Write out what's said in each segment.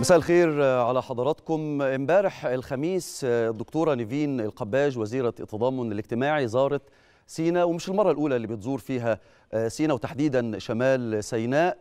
مساء الخير على حضراتكم امبارح الخميس الدكتوره نيفين القباج وزيره التضامن الاجتماعي زارت سيناء ومش المره الاولى اللي بتزور فيها سيناء وتحديدا شمال سيناء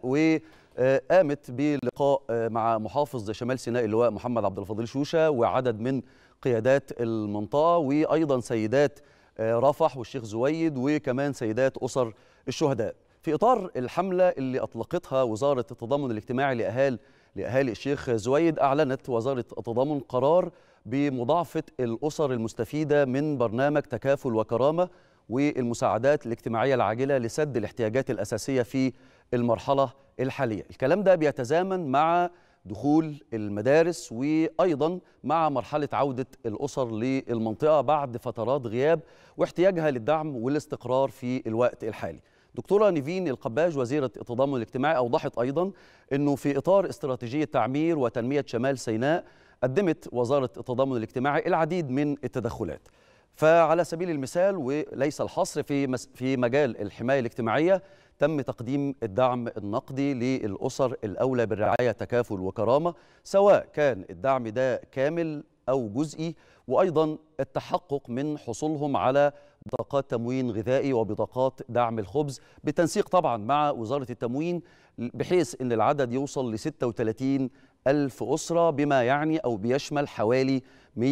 وقامت بلقاء مع محافظ شمال سيناء اللواء محمد عبد الفضيل شوشه وعدد من قيادات المنطقه وايضا سيدات رفح والشيخ زويد وكمان سيدات اسر الشهداء في اطار الحمله اللي اطلقتها وزاره التضامن الاجتماعي لاهالي لأهالي الشيخ زويد أعلنت وزارة التضامن قرار بمضاعفة الأسر المستفيدة من برنامج تكافل وكرامة والمساعدات الاجتماعية العاجلة لسد الاحتياجات الأساسية في المرحلة الحالية الكلام ده بيتزامن مع دخول المدارس وأيضا مع مرحلة عودة الأسر للمنطقة بعد فترات غياب واحتياجها للدعم والاستقرار في الوقت الحالي دكتوره نيفين القباج وزيره التضامن الاجتماعي اوضحت ايضا انه في اطار استراتيجيه تعمير وتنميه شمال سيناء قدمت وزاره التضامن الاجتماعي العديد من التدخلات فعلى سبيل المثال وليس الحصر في في مجال الحمايه الاجتماعيه تم تقديم الدعم النقدي للاسر الاولى بالرعايه تكافل وكرامه سواء كان الدعم ده كامل او جزئي وايضا التحقق من حصولهم على بطاقات تموين غذائي وبطاقات دعم الخبز بالتنسيق طبعا مع وزارة التموين بحيث أن العدد يوصل ل 36 ألف أسرة بما يعني أو بيشمل حوالي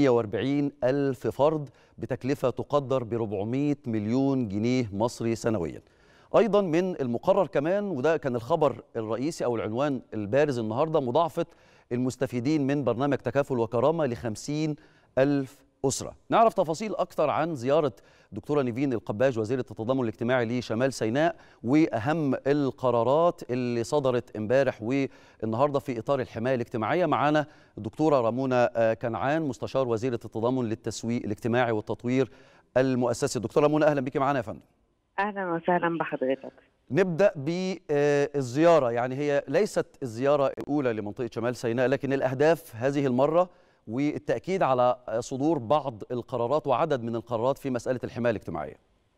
140 ألف فرد بتكلفة تقدر ب 400 مليون جنيه مصري سنويا أيضا من المقرر كمان وده كان الخبر الرئيسي أو العنوان البارز النهاردة مضاعفة المستفيدين من برنامج تكافل وكرامة ل 50 ألف أسرة نعرف تفاصيل أكثر عن زيارة دكتورة نيفين القباج وزيرة التضامن الاجتماعي لشمال سيناء وأهم القرارات اللي صدرت امبارح والنهاردة في إطار الحماية الاجتماعية معنا الدكتورة رامونا كنعان مستشار وزيرة التضامن للتسويق الاجتماعي والتطوير المؤسسي دكتورة رامونا أهلا بك معنا يا فندم أهلا وسهلا بحضرتك نبدا بالزياره يعني هي ليست الزياره الاولى لمنطقه شمال سيناء لكن الاهداف هذه المره والتأكيد على صدور بعض القرارات وعدد من القرارات في مسألة الحماية الاجتماعية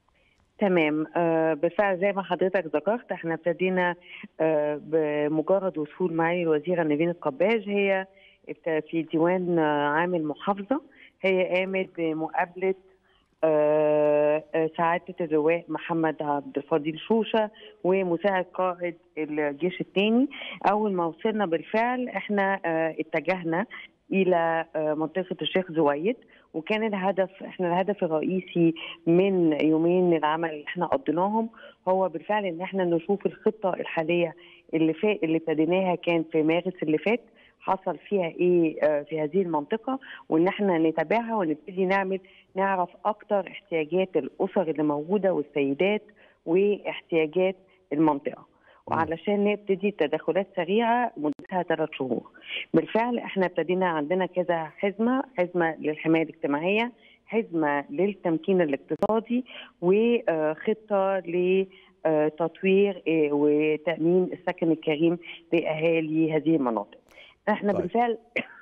تمام آه بالفعل زي ما حضرتك ذكرت احنا ابتدينا آه بمجرد وصول معالي الوزيره نيفين القباج هي في ديوان آه عام المحافظه هي قامت بمقابله آه سعاده اللواء محمد عبد الفضيل شوشه ومساعد قائد الجيش الثاني اول ما وصلنا بالفعل احنا آه اتجهنا الى منطقه الشيخ زويد وكان الهدف احنا الهدف الرئيسي من يومين العمل اللي احنا قضيناهم هو بالفعل ان احنا نشوف الخطه الحاليه اللي فات اللي ابتديناها كان في مارس اللي فات حصل فيها ايه في هذه المنطقه وان احنا نتابعها ونبتدي نعمل نعرف اكتر احتياجات الاسر اللي موجوده والسيدات واحتياجات المنطقه وعلشان نبتدي تدخلات سريعه مدتها ثلاث شهور. بالفعل احنا ابتدينا عندنا كذا حزمه، حزمه للحمايه الاجتماعيه، حزمه للتمكين الاقتصادي وخطه لتطوير وتامين السكن الكريم لاهالي هذه المناطق. احنا طيب. بالفعل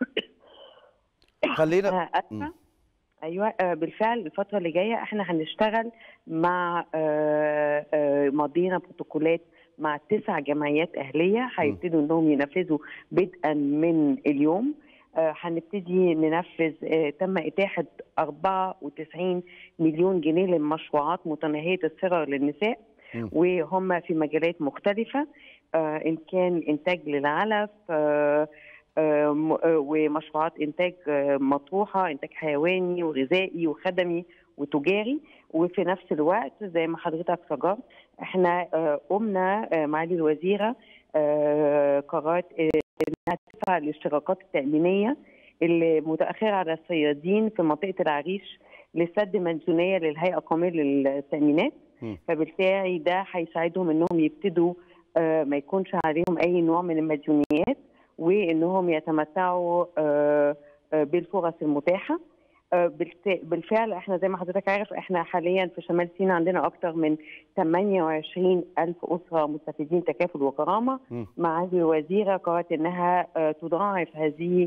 خلينا ايوه بالفعل الفتره اللي جايه احنا هنشتغل مع ماضينا بروتوكولات مع تسع جمعيات اهليه هيبتدوا انهم ينفذوا بدءا من اليوم هنبتدي ننفذ تم اتاحه 94 مليون جنيه لمشروعات متناهيه الصغر للنساء وهم في مجالات مختلفه ان كان انتاج للعلف ومشروعات انتاج مطروحه انتاج حيواني وغذائي وخدمي وتجاري وفي نفس الوقت زي ما حضرتك ذكرت احنا قمنا معالي الوزيره قررت انها تدفع الاشتراكات التامينيه اللي متاخره على الصيادين في منطقه العريش لسد منزونيه للهيئه القوميه للتامينات فبالتالي ده هيساعدهم انهم يبتدوا ما يكونش عليهم اي نوع من المديونيات وانهم يتمتعوا بالفرص المتاحه بالفعل احنا زي ما حضرتك عارف احنا حاليا في شمال سيناء عندنا اكثر من 28 الف اسره مستفيدين تكافل وكرامه معالي الوزيره قررت انها تضاعف هذه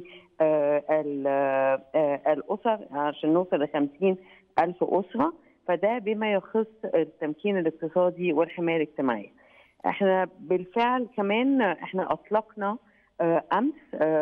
الاسر عشان نوصل ل 50 الف اسره فده بما يخص التمكين الاقتصادي والحمايه الاجتماعيه. احنا بالفعل كمان احنا اطلقنا امس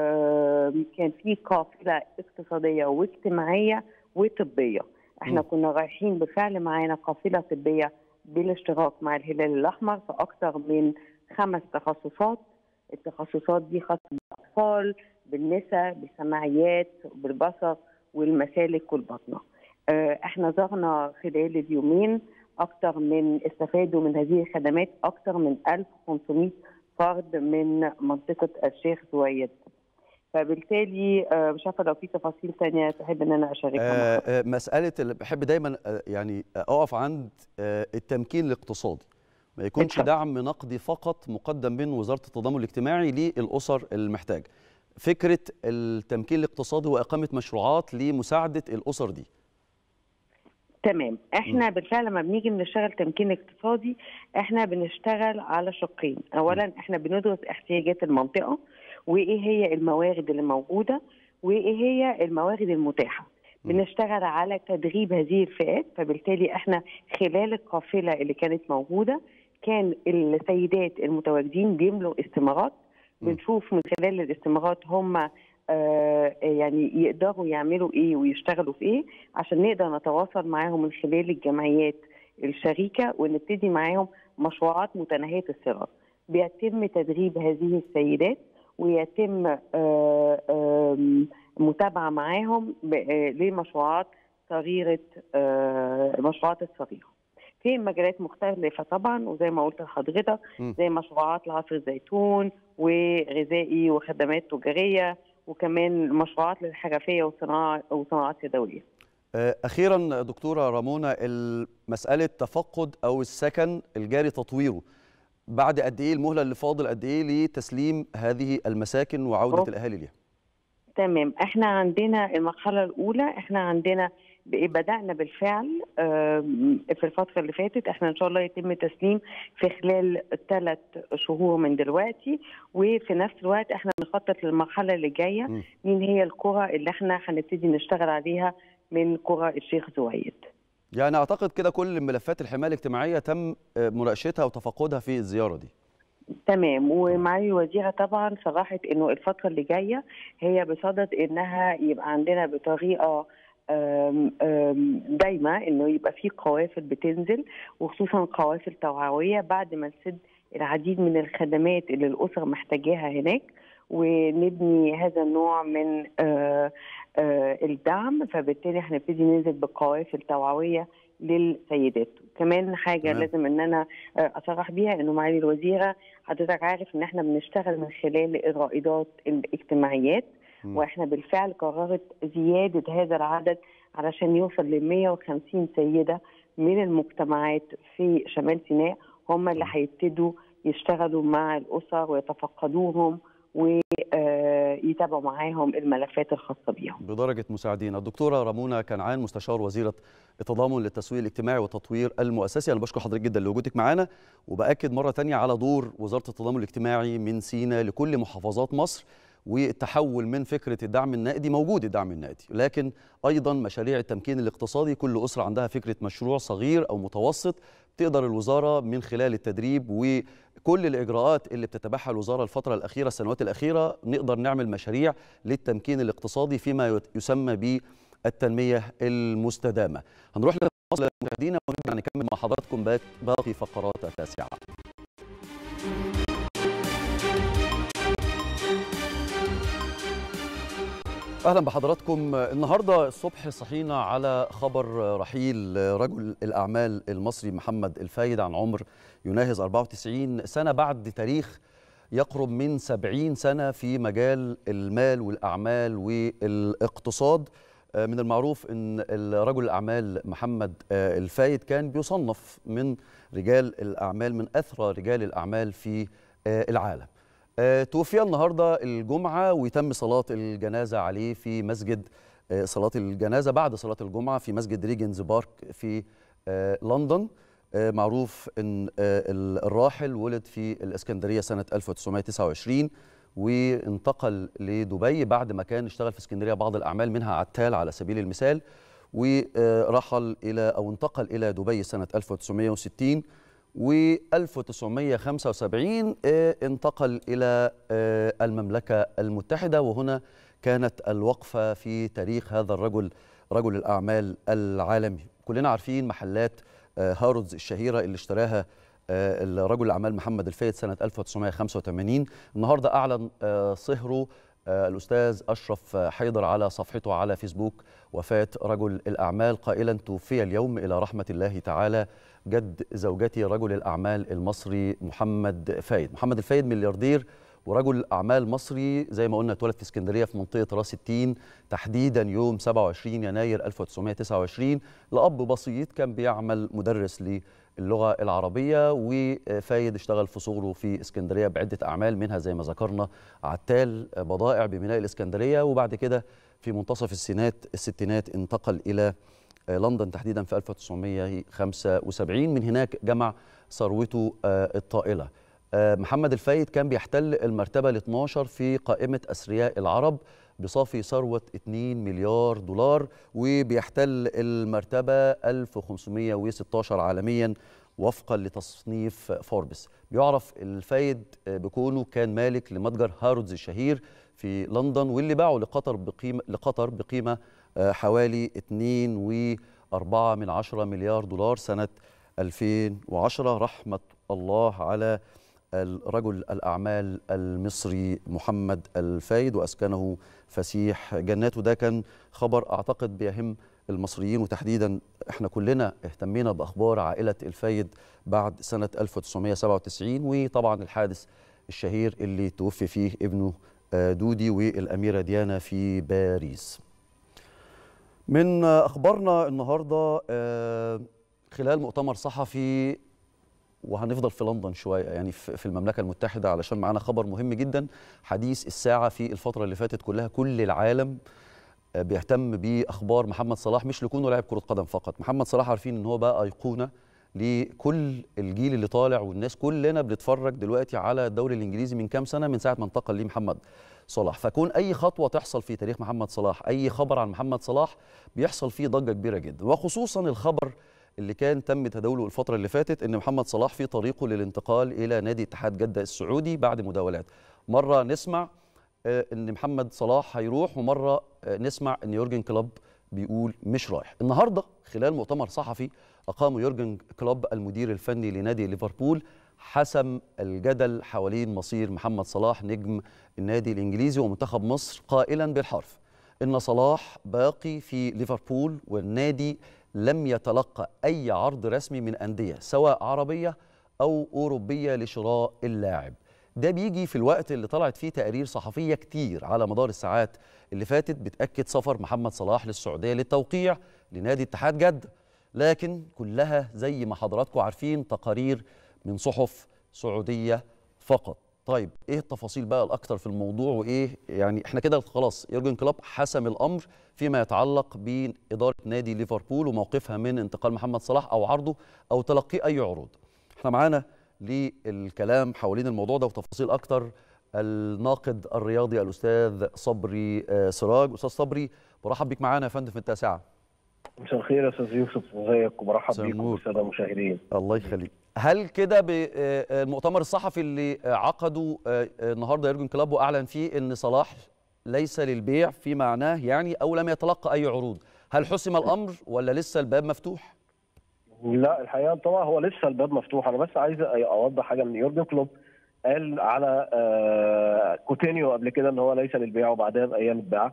كان في قافله اقتصاديه واجتماعيه وطبيه احنا كنا رايحين بالفعل معانا قافله طبيه بالاشتراك مع الهلال الاحمر في اكثر من خمس تخصصات التخصصات دي خاصه بالاطفال بالنساء بالسمعيات بالبصر والمسالك والبطنه احنا زرنا خلال اليومين اكثر من استفادوا من هذه الخدمات اكثر من 1500 فرد من منطقه الشيخ زويد فبالتالي مش عارفه لو في تفاصيل ثانيه تحب ان انا اشاركها آه مساله اللي بحب دايما يعني اقف عند التمكين الاقتصادي ما يكونش بالحب. دعم نقدي فقط مقدم من وزاره التضامن الاجتماعي للاسر المحتاجه فكره التمكين الاقتصادي واقامه مشروعات لمساعده الاسر دي تمام احنا م. بالفعل لما بنيجي بنشتغل تمكين اقتصادي احنا بنشتغل على شقين اولا احنا بندرس احتياجات المنطقه وايه هي الموارد اللي موجوده وايه هي الموارد المتاحه بنشتغل على تدريب هذه الفئات فبالتالي احنا خلال القافله اللي كانت موجوده كان السيدات المتواجدين بيملوا استمارات بنشوف من خلال الاستمارات هم آه يعني يقدروا يعملوا ايه ويشتغلوا في ايه عشان نقدر نتواصل معاهم من خلال الجمعيات الشريكه ونبتدي معاهم مشروعات متناهيه الصغر بيتم تدريب هذه السيدات ويتم آه آه متابعه معاهم لمشروعات صغيره المشروعات الصغيره في مجالات مختلفة طبعا وزي ما قلت لحضرتك زي مشروعات لعصر الزيتون وغذائي وخدمات تجارية وكمان مشروعات للحرفية وصناعة وصناعات يدوية أخيرا دكتورة رامونا مسألة تفقد أو السكن الجاري تطويره بعد قد إيه المهلة اللي فاضل قد إيه لتسليم هذه المساكن وعودة أوه. الأهالي ليها تمام احنا عندنا المرحلة الأولى احنا عندنا بدأنا بالفعل في الفترة اللي فاتت احنا ان شاء الله يتم تسليم في خلال ثلاث شهور من دلوقتي وفي نفس الوقت احنا بنخطط للمرحلة اللي جاية مين هي القرى اللي احنا هنبتدي نشتغل عليها من قرى الشيخ زويد يعني اعتقد كده كل ملفات الحماية الاجتماعية تم مناقشتها وتفقدها في الزيارة دي تمام ومعالي الوزيرة طبعا صرحت انه الفترة اللي جاية هي بصدد انها يبقى عندنا بطريقة دايما انه يبقى في قوافل بتنزل وخصوصا قوافل توعويه بعد ما نسد العديد من الخدمات اللي الاسر محتاجاها هناك ونبني هذا النوع من آآ آآ الدعم فبالتالي هنبتدي ننزل بقوافل توعويه للسيدات كمان حاجه نعم. لازم ان انا اصرح بيها انه معالي الوزيره حضرتك عارف ان احنا بنشتغل من خلال الرائدات الاجتماعيات م. واحنا بالفعل قررت زياده هذا العدد علشان يوصل ل 150 سيده من المجتمعات في شمال سيناء هم اللي هيبتدوا يشتغلوا مع الاسر ويتفقدوهم ويتابعوا معاهم الملفات الخاصه بيهم. بدرجه مساعدين، الدكتوره رامونا كنعان مستشار وزيره التضامن للتسويق الاجتماعي والتطوير المؤسسي، انا بشكر حضرتك جدا لوجودك معانا وباكد مره ثانيه على دور وزاره التضامن الاجتماعي من سينا لكل محافظات مصر والتحول من فكره الدعم النقدي موجود الدعم النقدي لكن ايضا مشاريع التمكين الاقتصادي كل اسره عندها فكره مشروع صغير او متوسط تقدر الوزاره من خلال التدريب وكل الاجراءات اللي بتتبعها الوزاره الفتره الاخيره السنوات الاخيره نقدر نعمل مشاريع للتمكين الاقتصادي فيما يسمى بالتنميه المستدامه هنروح لفاصل مشاهدينا ونرجع نكمل مع حضراتكم باقي فقرات التاسعه اهلا بحضراتكم النهارده الصبح صحينا على خبر رحيل رجل الاعمال المصري محمد الفايد عن عمر يناهز 94 سنه بعد تاريخ يقرب من 70 سنه في مجال المال والاعمال والاقتصاد من المعروف ان رجل الاعمال محمد الفايد كان بيصنف من رجال الاعمال من اثرى رجال الاعمال في العالم توفي النهارده الجمعه ويتم صلاه الجنازه عليه في مسجد صلاه الجنازه بعد صلاه الجمعه في مسجد ريجنز بارك في لندن معروف ان الراحل ولد في الاسكندريه سنه 1929 وانتقل لدبي بعد ما كان اشتغل في اسكندريه بعض الاعمال منها عتال على سبيل المثال ورحل الى او انتقل الى دبي سنه 1960 و 1975 انتقل إلى المملكة المتحدة وهنا كانت الوقفة في تاريخ هذا الرجل رجل الأعمال العالمي كلنا عارفين محلات هارودز الشهيرة اللي اشتراها الرجل الأعمال محمد الفايد سنة 1985 النهاردة أعلن صهره الأستاذ أشرف حيدر على صفحته على فيسبوك وفاة رجل الأعمال قائلا توفي اليوم إلى رحمة الله تعالى جد زوجتي رجل الأعمال المصري محمد فايد محمد الفايد ملياردير ورجل أعمال مصري زي ما قلنا اتولد في اسكندرية في منطقة راس التين تحديدا يوم 27 يناير 1929 لأب بسيط كان بيعمل مدرس للغة العربية وفايد اشتغل في صغره في اسكندرية بعدة أعمال منها زي ما ذكرنا عتال بضائع بميناء الإسكندرية وبعد كده في منتصف السنات الستينات انتقل إلى لندن تحديدا في 1975 من هناك جمع ثروته الطائلة محمد الفايد كان بيحتل المرتبة ال 12 في قائمة أثرياء العرب بصافي ثروة 2 مليار دولار وبيحتل المرتبة 1516 عالميا وفقا لتصنيف فوربس بيعرف الفايد بكونه كان مالك لمتجر هارودز الشهير في لندن واللي باعه لقطر بقيمة لقطر بقيمة حوالي 2.4 من عشرة مليار دولار سنة 2010 رحمة الله على رجل الأعمال المصري محمد الفايد وأسكنه فسيح جناته ده كان خبر أعتقد بيهم المصريين وتحديدا احنا كلنا اهتمينا بأخبار عائلة الفايد بعد سنة 1997 وطبعا الحادث الشهير اللي توفي فيه ابنه دودي والأميرة ديانا في باريس من أخبارنا النهاردة خلال مؤتمر صحفي وهنفضل في لندن شويه يعني في المملكه المتحده علشان معانا خبر مهم جدا حديث الساعه في الفتره اللي فاتت كلها كل العالم بيهتم باخبار محمد صلاح مش لكونه لاعب كره قدم فقط محمد صلاح عارفين ان هو بقى ايقونه لكل الجيل اللي طالع والناس كلنا بنتفرج دلوقتي على الدوري الانجليزي من كام سنه من ساعه ما انتقل ليه محمد صلاح فكون اي خطوه تحصل في تاريخ محمد صلاح اي خبر عن محمد صلاح بيحصل فيه ضجه كبيره جدا وخصوصا الخبر اللي كان تم تداوله الفترة اللي فاتت إن محمد صلاح في طريقه للانتقال إلى نادي اتحاد جدة السعودي بعد مداولات مرة نسمع إن محمد صلاح هيروح ومرة نسمع إن يورجن كلوب بيقول مش رايح النهاردة خلال مؤتمر صحفي أقامه يورجن كلوب المدير الفني لنادي ليفربول حسم الجدل حوالين مصير محمد صلاح نجم النادي الإنجليزي ومنتخب مصر قائلا بالحرف إن صلاح باقي في ليفربول والنادي لم يتلقى أي عرض رسمي من أندية سواء عربية أو أوروبية لشراء اللاعب ده بيجي في الوقت اللي طلعت فيه تقارير صحفية كتير على مدار الساعات اللي فاتت بتأكد سفر محمد صلاح للسعودية للتوقيع لنادي اتحاد جدة لكن كلها زي ما حضراتكم عارفين تقارير من صحف سعودية فقط طيب ايه التفاصيل بقى الاكثر في الموضوع وايه يعني احنا كده خلاص يورجن كلوب حسم الامر فيما يتعلق باداره نادي ليفربول وموقفها من انتقال محمد صلاح او عرضه او تلقي اي عروض احنا معانا للكلام حوالين الموضوع ده وتفاصيل اكتر الناقد الرياضي الاستاذ صبري سراج استاذ صبري برحب بيك معانا يا فندم في التاسعه مساء الخير يا استاذ يوسف ازيك وبرحب بيكم والساده المشاهدين الله يخليك هل كده بالمؤتمر الصحفي اللي عقده النهارده يورجن كلوب واعلن فيه ان صلاح ليس للبيع في معناه يعني او لم يتلقى اي عروض هل حسم الامر ولا لسه الباب مفتوح لا الحقيقه طبعا هو لسه الباب مفتوح انا بس عايز اوضح حاجه ان يورجن كلوب قال على كوتينيو قبل كده ان هو ليس للبيع وبعدها بايام اتباع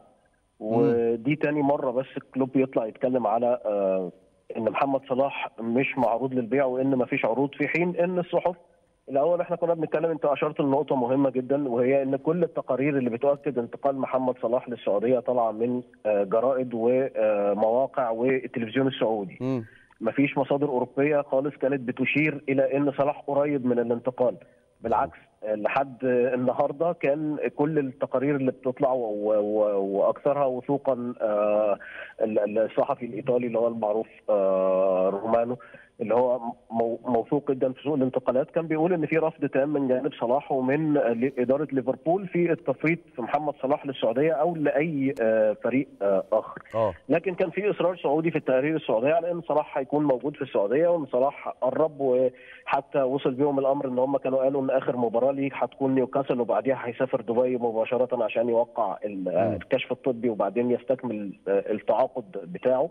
ودي تاني مره بس كلوب يطلع يتكلم على ان محمد صلاح مش معروض للبيع وان ما فيش عروض في حين ان الصحف الاول احنا كنا بنتكلم انت اشرت لنقطه مهمه جدا وهي ان كل التقارير اللي بتؤكد انتقال محمد صلاح للسعوديه طالعه من جرائد ومواقع والتلفزيون السعودي مفيش مصادر اوروبيه خالص كانت بتشير الى ان صلاح قريب من الانتقال بالعكس لحد النهارده كان كل التقارير اللي بتطلع واكثرها وثوقا الصحفي الايطالي اللي هو المعروف رومانو اللي هو مو- موثوق جدا في سوق الانتقالات كان بيقول ان في رفض تام من جانب صلاح ومن آه، اداره ليفربول في التفريط في محمد صلاح للسعوديه او لاي آه، فريق آه، اخر اه لكن كان في اصرار سعودي في التقارير السعوديه على ان صلاح هيكون موجود في السعوديه وان صلاح قرب وحتى وصل بيهم الامر ان هم كانوا قالوا ان اخر مباراه ليه هتكون نيوكاسل وبعديها هيسافر دبي مباشره عشان يوقع ال- مم. الكشف الطبي وبعدين يستكمل آه، التعاقد بتاعه.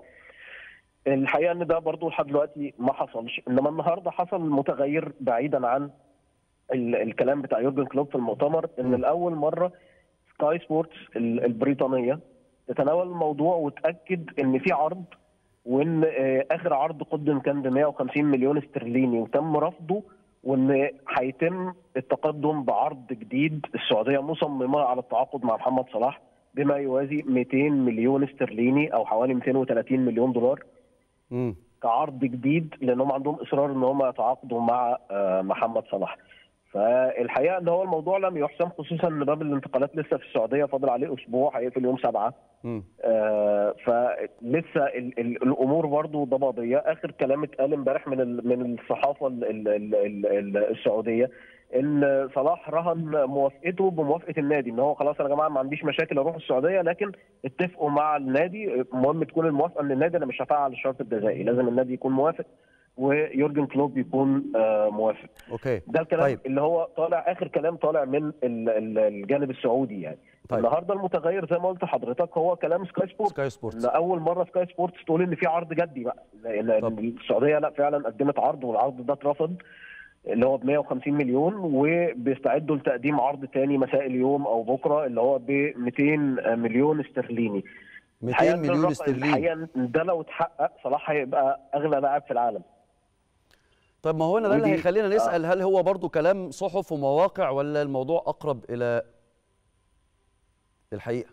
الحقيقه ان ده برضو لحد دلوقتي ما حصلش انما النهارده حصل متغير بعيدا عن ال- الكلام بتاع يورجن كلوب في المؤتمر ان مم. لاول مره سكاي سبورتس ال- البريطانيه تتناول الموضوع وتاكد ان في عرض وان آه، اخر عرض قدم كان ب 150 مليون استرليني وتم رفضه وان هيتم التقدم بعرض جديد السعوديه مصممه على التعاقد مع محمد صلاح بما يوازي 200 مليون استرليني او حوالي 230 مليون دولار امم كعرض جديد لانهم عندهم اصرار ان هم يتعاقدوا مع آه، محمد صلاح فالحقيقه ان هو الموضوع لم يحسم خصوصا ان باب الانتقالات لسه في السعوديه فاضل عليه اسبوع هيقفل يوم سبعه امم آه، فلسه ال- ال- الامور برضو ضبابيه اخر كلام اتقال امبارح من ال- من الصحافه ال- ال- ال- ال- ال- السعوديه ان صلاح رهن موافقته بموافقه النادي ان هو خلاص يا جماعه ما عنديش مشاكل اروح السعوديه لكن اتفقوا مع النادي المهم تكون الموافقه من النادي انا مش هفعل الشرط الجزائي لازم النادي يكون موافق ويورجن كلوب يكون آه، موافق اوكي ده الكلام طيب. طيب. اللي هو طالع اخر كلام طالع من ال- ال- الجانب السعودي يعني طيب. طيب. النهارده المتغير زي ما قلت لحضرتك هو كلام سكاي سبورت سكاي سبورتس لاول مره سكاي سبورتس تقول ان في عرض جدي بقى لان طب. السعوديه لا فعلا قدمت عرض والعرض ده اترفض اللي هو ب 150 مليون وبيستعدوا لتقديم عرض تاني مساء اليوم او بكره اللي هو ب 200 مليون استرليني 200 الحقيقة إن مليون الرقم- استرليني الحقيقه إن ده لو اتحقق صلاح هيبقى اغلى لاعب في العالم طيب ما هو هنا ده اللي ودي- هيخلينا نسال هل هو برضو كلام صحف ومواقع ولا الموضوع اقرب الى الحقيقه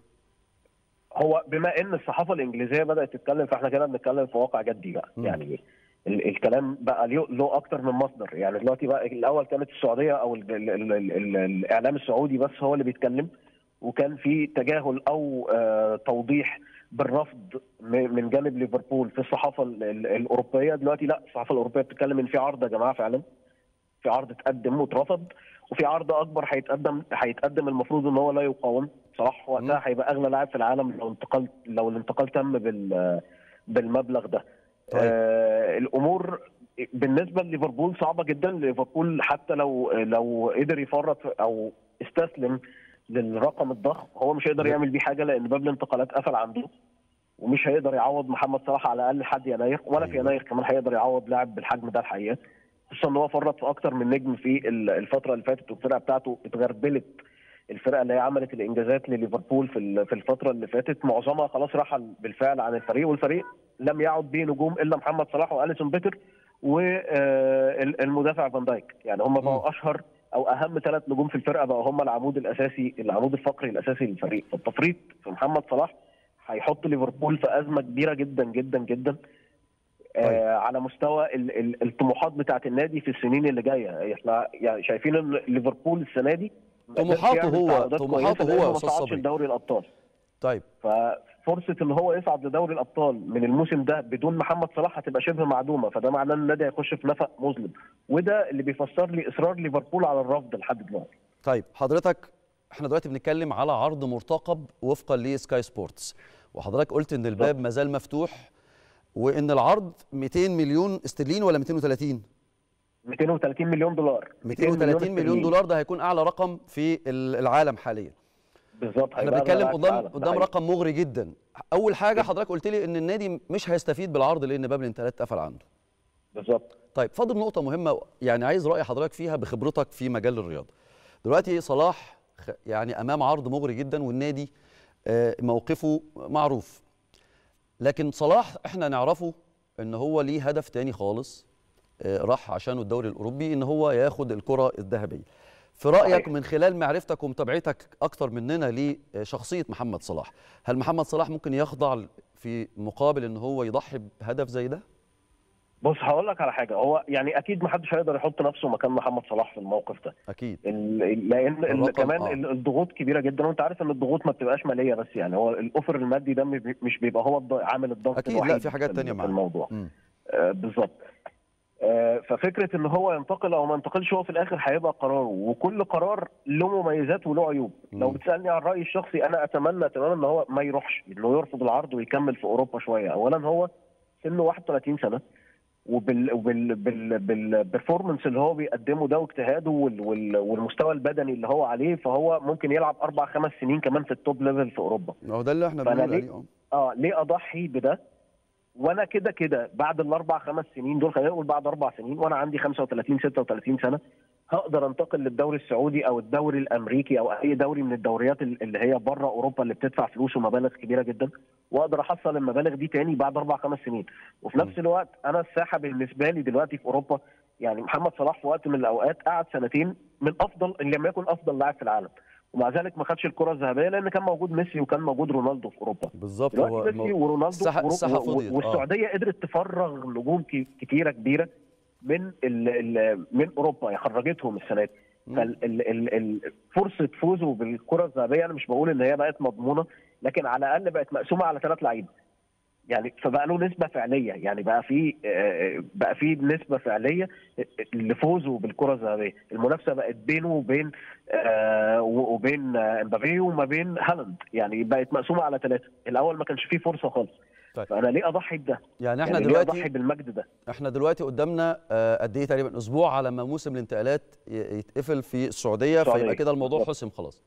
هو بما ان الصحافه الانجليزيه بدات تتكلم فاحنا كده بنتكلم في واقع جدي بقى مم. يعني ال- الكلام بقى له له اكتر من مصدر يعني دلوقتي بقى الاول كانت السعوديه او ال ال ال ال ال الاعلام السعودي بس هو اللي بيتكلم وكان في تجاهل او آه توضيح بالرفض م- من جانب ليفربول في الصحافه ال- ال- الاوروبيه دلوقتي لا الصحافه الاوروبيه بتتكلم ان في عرض يا جماعه فعلا في عرض اتقدم واترفض وفي عرض اكبر هيتقدم هيتقدم المفروض ان هو لا يقاوم صلاح مم. وقتها هيبقى اغلى لاعب في العالم لو انتقال لو الانتقال تم بال بالمبلغ ده طيب. آه الامور بالنسبه لليفربول صعبه جدا ليفربول حتى لو لو قدر يفرط او استسلم للرقم الضخم هو مش هيقدر لا. يعمل بيه حاجه لان باب الانتقالات قفل عنده ومش هيقدر يعوض محمد صلاح على الاقل لحد يناير ولا في أيوة. يناير كمان هيقدر يعوض لاعب بالحجم ده الحقيقه خصوصا ان هو فرط في اكتر من نجم في ال- الفتره اللي فاتت والفرقه بتاعته اتغربلت الفرقه اللي هي عملت الانجازات لليفربول في ال- في الفتره اللي فاتت معظمها خلاص رحل بالفعل عن الفريق والفريق لم يعد به نجوم الا محمد صلاح واليسون بيتر والمدافع فان دايك يعني هم مم. بقوا اشهر او اهم ثلاث نجوم في الفرقه بقوا هم العمود الاساسي العمود الفقري الاساسي للفريق فالتفريط في محمد صلاح هيحط ليفربول في ازمه كبيره جدا جدا جدا طيب. آه على مستوى ال- ال- الطموحات بتاعه النادي في السنين اللي جايه احنا يعني شايفين ان ليفربول السنه دي ما قدرش طموحاته يعمل هو- تعاقدات طموحاته كويسة لأنه هو ما أستاذ صعدش صبري. لدوري الابطال طيب ففرصه ان هو يصعد لدوري الابطال من الموسم ده بدون محمد صلاح هتبقى شبه معدومه فده معناه ان النادي هيخش في نفق مظلم وده اللي بيفسر لي اصرار ليفربول على الرفض لحد دلوقتي طيب حضرتك احنا دلوقتي بنتكلم على عرض مرتقب وفقا لسكاي سبورتس وحضرتك قلت ان الباب ما زال مفتوح وان العرض 200 مليون استرليني ولا 230 230 مليون دولار 230 مليون استرليني. دولار ده هيكون اعلى رقم في ال- العالم حاليا بالظبط احنا هيبقى بنتكلم أغلى لاعب في قدام العالم. ده قدام حقيقي. رقم مغري جدا اول حاجه حضرتك قلت لي ان النادي مش هيستفيد بالعرض لان باب الانتقالات اتقفل عنده بالظبط طيب فاضل نقطة مهمة يعني عايز رأي حضرتك فيها بخبرتك في مجال الرياضة. دلوقتي صلاح خ- يعني أمام عرض مغري جدا والنادي آه، موقفه معروف. لكن صلاح احنا نعرفه ان هو ليه هدف تاني خالص آه، راح عشانه الدوري الأوروبي ان هو ياخد الكرة الذهبية. في رأيك صحيح. من خلال معرفتك ومتابعتك أكتر مننا لشخصية محمد صلاح، هل محمد صلاح ممكن يخضع في مقابل ان هو يضحي بهدف زي ده؟ بص هقول لك على حاجه هو يعني اكيد ما حدش هيقدر يحط نفسه مكان محمد صلاح في الموقف ده أكيد. ال- لان ال- الرقم، كمان آه. ال- الضغوط كبيره جدا وانت عارف ان الضغوط ما بتبقاش ماليه بس يعني هو الاوفر المادي ده مش- مش بيبقى هو الض- عامل الضغط أكيد لا الوحيد في حاجات في تانية في معاه. الموضوع مم. آه، بالظبط آه، ففكره ان هو ينتقل او ما ينتقلش هو في الاخر هيبقى قراره وكل قرار له مميزات وله عيوب لو مم. بتسالني عن رايي الشخصي انا اتمنى اتمنى ان هو ما يروحش انه يرفض العرض ويكمل في اوروبا شويه اولا هو سنه 31 سنه وبال وبال بال بالبرفورمانس اللي هو بيقدمه ده واجتهاده وال وال والمستوى البدني اللي هو عليه فهو ممكن يلعب اربع خمس سنين كمان في التوب ليفل في اوروبا هو ده اللي احنا فأنا بنقول ليه- عليه آه. اه ليه اضحي بده وانا كده كده بعد الاربع خمس سنين دول خلينا نقول بعد اربع سنين وانا عندي 35 36 سنه هقدر انتقل للدوري السعودي او الدوري الامريكي او اي دوري من الدوريات اللي هي بره اوروبا اللي بتدفع فلوس ومبالغ كبيره جدا واقدر احصل المبالغ دي تاني بعد اربع خمس سنين وفي نفس الوقت انا الساحه بالنسبه لي دلوقتي في اوروبا يعني محمد صلاح في وقت من الاوقات قعد سنتين من افضل ان لم يكن افضل لاعب في العالم ومع ذلك ما خدش الكره الذهبيه لان كان موجود ميسي وكان موجود رونالدو في اوروبا بالظبط هو دلوقتي ميسي المو- ورونالدو الساحة- ورو- الساحة و- فضيت، آه. والسعوديه قدرت تفرغ نجوم ك- كتيره كبيره من ال ال من اوروبا يعني خرجتهم السنه دي مم. فال- ال- ال- ال- فرصه فوزه بالكره الذهبيه انا مش بقول ان هي بقت مضمونه لكن على الاقل بقت مقسومه على ثلاث لعيبه يعني فبقى له نسبه فعليه يعني بقى في آه، بقى في نسبه فعليه لفوزه بالكره الذهبيه المنافسه بقت بينه وبين آه، وبين آه، امبابي وما بين هالاند يعني بقت مقسومه على ثلاثه الاول ما كانش فيه فرصه خالص طيب. فانا ليه اضحي بده يعني احنا يعني ليه اضحي دلوقتي بالمجد ده احنا دلوقتي قدامنا آه، قد ايه تقريبا اسبوع على ما موسم الانتقالات ي- يتقفل في السعوديه السعودية. فيبقى كده الموضوع بالظبط. حسم خلاص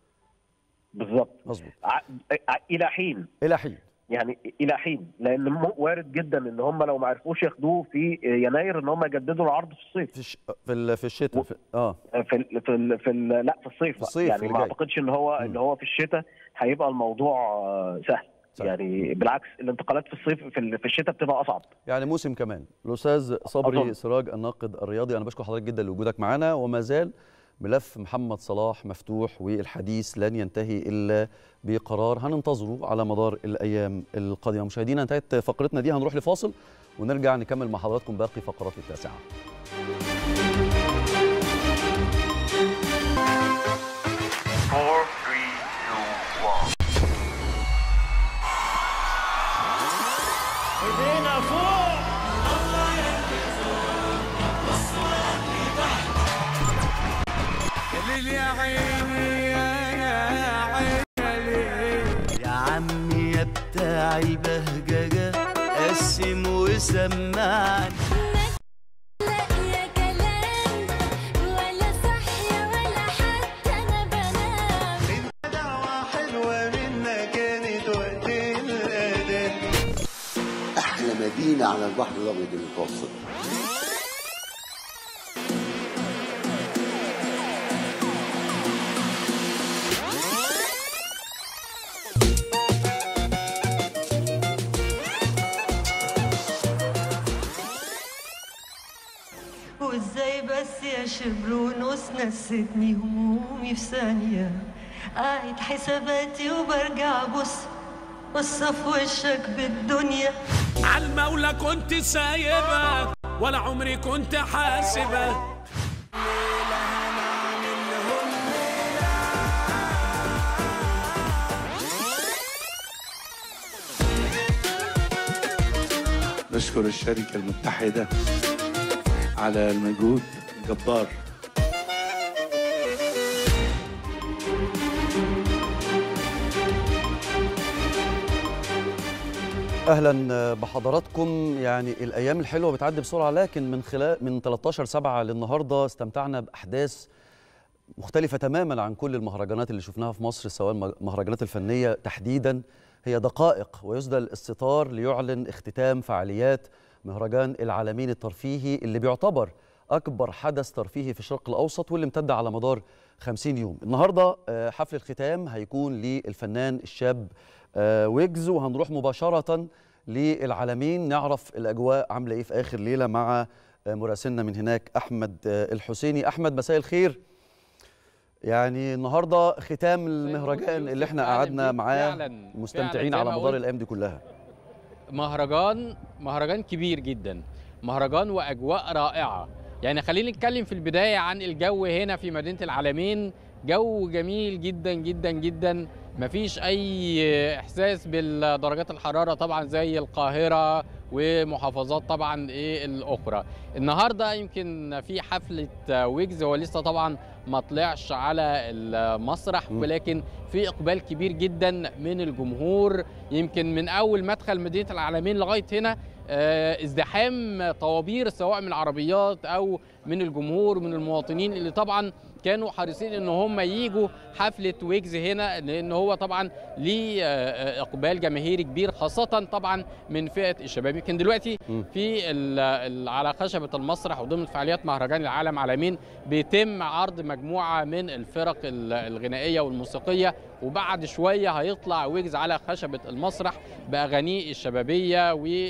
بالظبط مظبوط ع- ع- الى حين الى حين يعني الى حين لان م- وارد جدا ان هم لو ما عرفوش ياخدوه في يناير ان هم يجددوا العرض في الصيف في الش... في ال... في الشتاء في... اه في ال في ال في ال لا في الصيف في الصيف يعني اللي ما جاي. اعتقدش ان هو ان هو في الشتاء هيبقى الموضوع آه، سهل سهل. يعني بالعكس الانتقالات في الصيف في, ال- في الشتاء بتبقى اصعب يعني موسم كمان الاستاذ صبري أظن. سراج الناقد الرياضي انا بشكر حضرتك جدا لوجودك معنا وما زال ملف محمد صلاح مفتوح والحديث لن ينتهي الا بقرار هننتظره على مدار الايام القادمه مشاهدينا انتهت فقرتنا دي هنروح لفاصل ونرجع نكمل مع حضراتكم باقي فقرات التاسعه Four, three, two, one. ايدينا فوق الليل يا عيني يا عيني يا عمي يا بتاع البهججة قسم وسمعني لا يا كلام ولا صحية ولا حتى أنا بنام دعوة حلوة منا كانت وقت الأذان احلى مدينه على البحر الابيض المتوسط وازاي بس يا شبر ونص نستني همومي في ثانية قاعد حساباتي وبرجع بص بص في وشك بالدنيا عالمولى كنت سايبك ولا عمري كنت حاسبك نشكر الشركة المتحدة على المجهود الجبار اهلا بحضراتكم يعني الايام الحلوه بتعدي بسرعه لكن من خلال من 13 7 للنهارده استمتعنا باحداث مختلفه تماما عن كل المهرجانات اللي شفناها في مصر سواء المهرجانات الفنيه تحديدا هي دقائق ويسدل الستار ليعلن اختتام فعاليات مهرجان العالمين الترفيهي اللي بيعتبر اكبر حدث ترفيهي في الشرق الاوسط واللي امتد على مدار 50 يوم النهارده آه، حفل الختام هيكون للفنان الشاب آه، ويجز وهنروح مباشره للعالمين نعرف الاجواء عامله ايه في اخر ليله مع آه، مراسلنا من هناك احمد آه، الحسيني احمد مساء الخير يعني النهارده ختام المهرجان اللي احنا أهلاً قعدنا بيك. معاه فعلاً- مستمتعين فعلاً زي على ما مدار قلت. الايام دي كلها مهرجان مهرجان كبير جدا مهرجان واجواء رائعه يعني خلينا نتكلم في البدايه عن الجو هنا في مدينه العالمين جو جميل جدا جدا جدا مفيش اي احساس بالدرجات الحراره طبعا زي القاهره ومحافظات طبعا ايه الاخرى النهارده يمكن في حفله ويجز هو لسه طبعا ما طلعش على المسرح ولكن في اقبال كبير جدا من الجمهور يمكن من اول مدخل مدينه العالمين لغايه هنا آه، ازدحام طوابير سواء من العربيات او من الجمهور من المواطنين اللي طبعا كانوا حريصين ان هم يجوا حفله ويجز هنا لان هو طبعا ليه آه، اقبال جماهيري كبير خاصه طبعا من فئه الشباب يمكن دلوقتي في ال- ال- على خشبه المسرح وضمن فعاليات مهرجان العالم عالمين بيتم عرض مجموعه من الفرق ال- الغنائيه والموسيقيه وبعد شويه هيطلع ويجز على خشبه المسرح باغانيه الشبابيه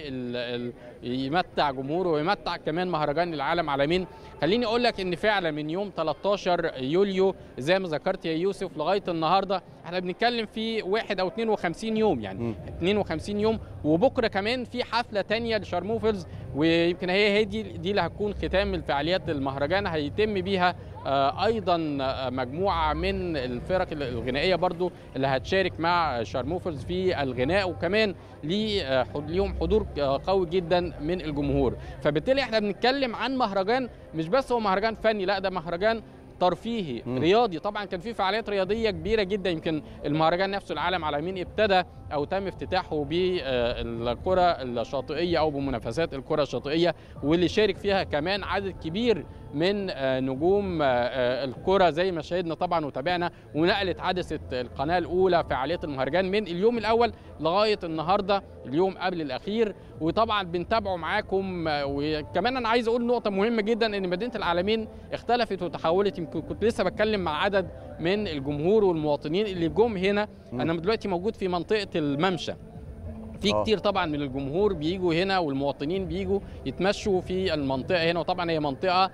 ويمتع جمهوره ويمتع كمان مهرجان العالم عالمين خليني اقول لك ان فعلا من يوم 13 يوليو زي ما ذكرت يا يوسف لغايه النهارده احنا بنتكلم في واحد او 52 يوم يعني 52 يوم وبكره كمان في حفله تانية لشارموفلز ويمكن هي هي دي دي اللي هتكون ختام الفعاليات المهرجان هيتم بيها آه، ايضا آه، مجموعه من الفرق الغنائيه برضو اللي هتشارك مع شارموفلز في الغناء وكمان ليه آه، حض- ليهم حضور آه، قوي جدا من الجمهور فبالتالي احنا بنتكلم عن مهرجان مش بس هو مهرجان فني لا ده مهرجان ترفيهي مم. رياضي طبعا كان في فعاليات رياضيه كبيره جدا يمكن المهرجان نفسه العالم عالمين ابتدى او تم افتتاحه بالكره الشاطئيه او بمنافسات الكره الشاطئيه واللي شارك فيها كمان عدد كبير من آه، نجوم آه، آه، الكره زي ما شاهدنا طبعا وتابعنا ونقلت عدسه القناه الاولى فعاليات المهرجان من اليوم الاول لغايه النهارده اليوم قبل الاخير وطبعا بنتابعه معاكم آه، وكمان انا عايز اقول نقطه مهمه جدا ان مدينه العالمين اختلفت وتحولت يمكن كنت لسه بتكلم مع عدد من الجمهور والمواطنين اللي جم هنا انا دلوقتي موجود في منطقه الممشى في آه. كتير طبعا من الجمهور بيجوا هنا والمواطنين بيجوا يتمشوا في المنطقه هنا وطبعا هي منطقه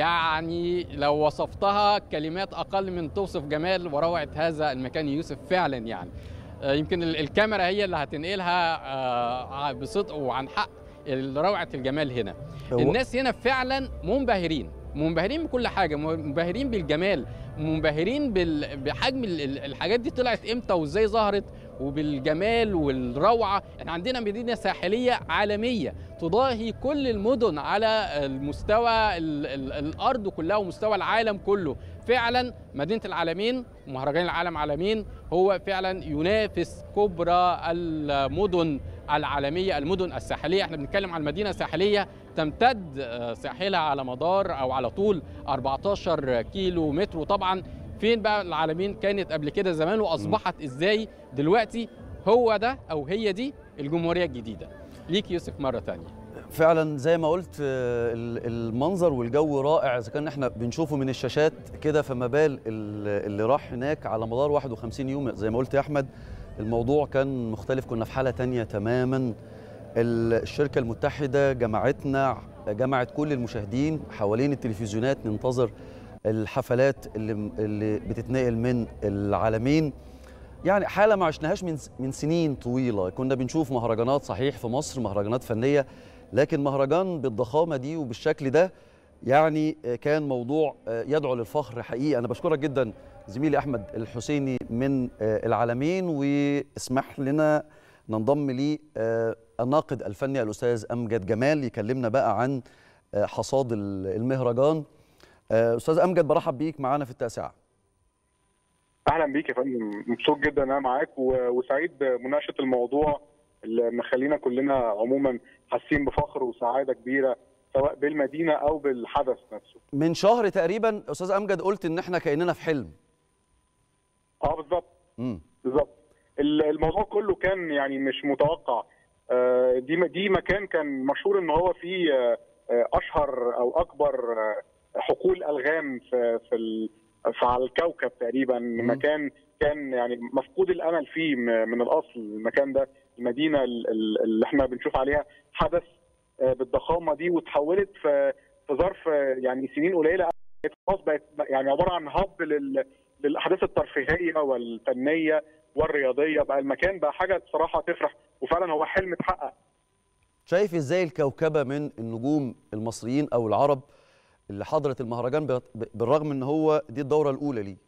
يعني لو وصفتها كلمات اقل من توصف جمال وروعه هذا المكان يوسف فعلا يعني آه، يمكن ال- الكاميرا هي اللي هتنقلها آه، بصدق وعن حق روعه الجمال هنا هو- الناس هنا فعلا منبهرين منبهرين بكل حاجه منبهرين بالجمال منبهرين بال- بحجم ال- ال- الحاجات دي طلعت امتى وازاي ظهرت وبالجمال والروعه احنا عندنا مدينه ساحليه عالميه تضاهي كل المدن على المستوى ال ال الارض كلها ومستوى العالم كله فعلا مدينه العالمين ومهرجان العالم عالمين هو فعلا ينافس كبرى المدن العالميه المدن الساحليه احنا بنتكلم عن مدينه ساحليه تمتد آه، ساحلها على مدار او على طول 14 كيلو متر وطبعا فين بقى العالمين كانت قبل كده زمان واصبحت ازاي دلوقتي هو ده او هي دي الجمهوريه الجديده ليك يوسف مره ثانيه فعلا زي ما قلت آه، ال- المنظر والجو رائع اذا كان احنا بنشوفه من الشاشات كده فما بال ال- اللي راح هناك على مدار 51 يوم زي ما قلت يا احمد الموضوع كان مختلف كنا في حاله تانية تماما ال- الشركه المتحده جمعتنا جمعت كل المشاهدين حوالين التلفزيونات ننتظر الحفلات اللي اللي بتتنقل من العالمين يعني حاله ما عشناهاش من من سنين طويله كنا بنشوف مهرجانات صحيح في مصر مهرجانات فنيه لكن مهرجان بالضخامه دي وبالشكل ده يعني كان موضوع يدعو للفخر حقيقي انا بشكرك جدا زميلي احمد الحسيني من العالمين واسمح لنا ننضم لي الناقد الفني الاستاذ امجد جمال يكلمنا بقى عن حصاد المهرجان استاذ امجد برحب بيك معانا في التاسعه اهلا بيك يا فندم مبسوط جدا ان انا معاك و- وسعيد بمناقشه الموضوع اللي مخلينا كلنا عموما حاسين بفخر وسعاده كبيره سواء بالمدينه او بالحدث نفسه من شهر تقريبا استاذ امجد قلت ان احنا كاننا في حلم اه بالظبط امم بالظبط ال- الموضوع كله كان يعني مش متوقع آه، دي دي مكان كان مشهور ان هو فيه آه، آه، اشهر او اكبر آه، حقول الغام في في ال- في على الكوكب تقريبا مكان كان يعني مفقود الامل فيه م- من الاصل المكان ده المدينه ال- ال- اللي احنا بنشوف عليها حدث آه، بالضخامه دي وتحولت في في ظرف آه، يعني سنين قليله خلاص بقت يعني عباره عن هب لل للاحداث الترفيهيه والفنيه والرياضيه بقى المكان بقى حاجه بصراحه تفرح وفعلا هو حلم اتحقق شايف ازاي الكوكبه من النجوم المصريين او العرب اللي حضرت المهرجان ب- بالرغم ان هو دي الدوره الاولى ليه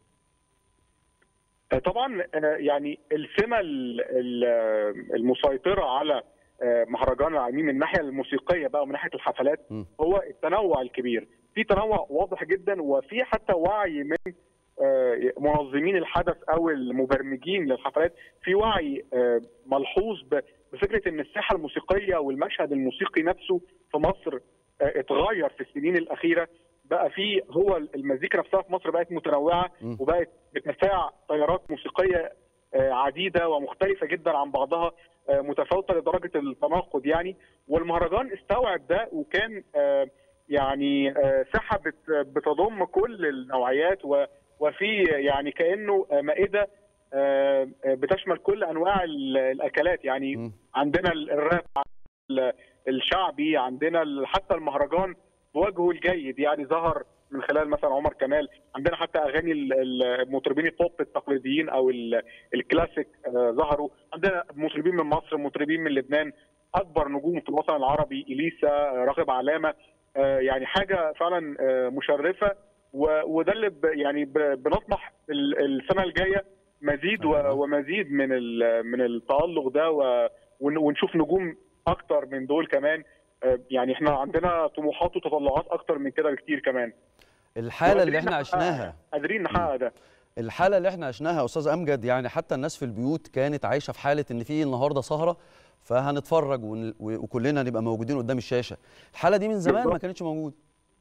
طبعا آه، يعني السمه ال- ال- المسيطره على آه، مهرجان العالمين من الناحيه الموسيقيه بقى ومن ناحيه الحفلات م. هو التنوع الكبير في تنوع واضح جدا وفي حتى وعي من آه، منظمين الحدث او المبرمجين للحفلات في وعي آه، ملحوظ ب- بفكره ان الساحه الموسيقيه والمشهد الموسيقي نفسه في مصر آه، اتغير في السنين الاخيره بقى في هو المزيكا نفسها في مصر بقت متنوعه م. وبقت بتتفاعل تيارات موسيقيه آه، عديده ومختلفه جدا عن بعضها آه، متفاوته لدرجه التناقض يعني والمهرجان استوعب ده وكان آه، يعني آه، ساحه بت- بتضم كل النوعيات و- وفي يعني كانه آه، مائده آه، آه، بتشمل كل انواع ال- الاكلات يعني م. عندنا ال- الراب ال- الشعبي عندنا ال- حتى المهرجان بوجهه الجيد يعني ظهر من خلال مثلا عمر كمال عندنا حتى اغاني ال- ال- المطربين البوب التقليديين او ال- الكلاسيك آه، ظهروا عندنا مطربين من مصر مطربين من لبنان اكبر نجوم في الوطن العربي اليسا آه، راغب علامه آه، يعني حاجه فعلا آه، مشرفه و- وده اللي ب- يعني ب- بنطمح ال- السنه الجايه مزيد و- ومزيد من ال- من التالق ده و- ون- ونشوف نجوم اكتر من دول كمان آه، يعني احنا عندنا طموحات وتطلعات اكتر من كده بكتير كمان الحاله اللي وقادرين احنا نحققها. عشناها قادرين نحقق ده الحاله اللي احنا عشناها يا استاذ امجد يعني حتى الناس في البيوت كانت عايشه في حاله ان في النهارده سهره فهنتفرج ون- و- وكلنا نبقى موجودين قدام الشاشه الحاله دي من زمان ما بالظبط. كانتش موجوده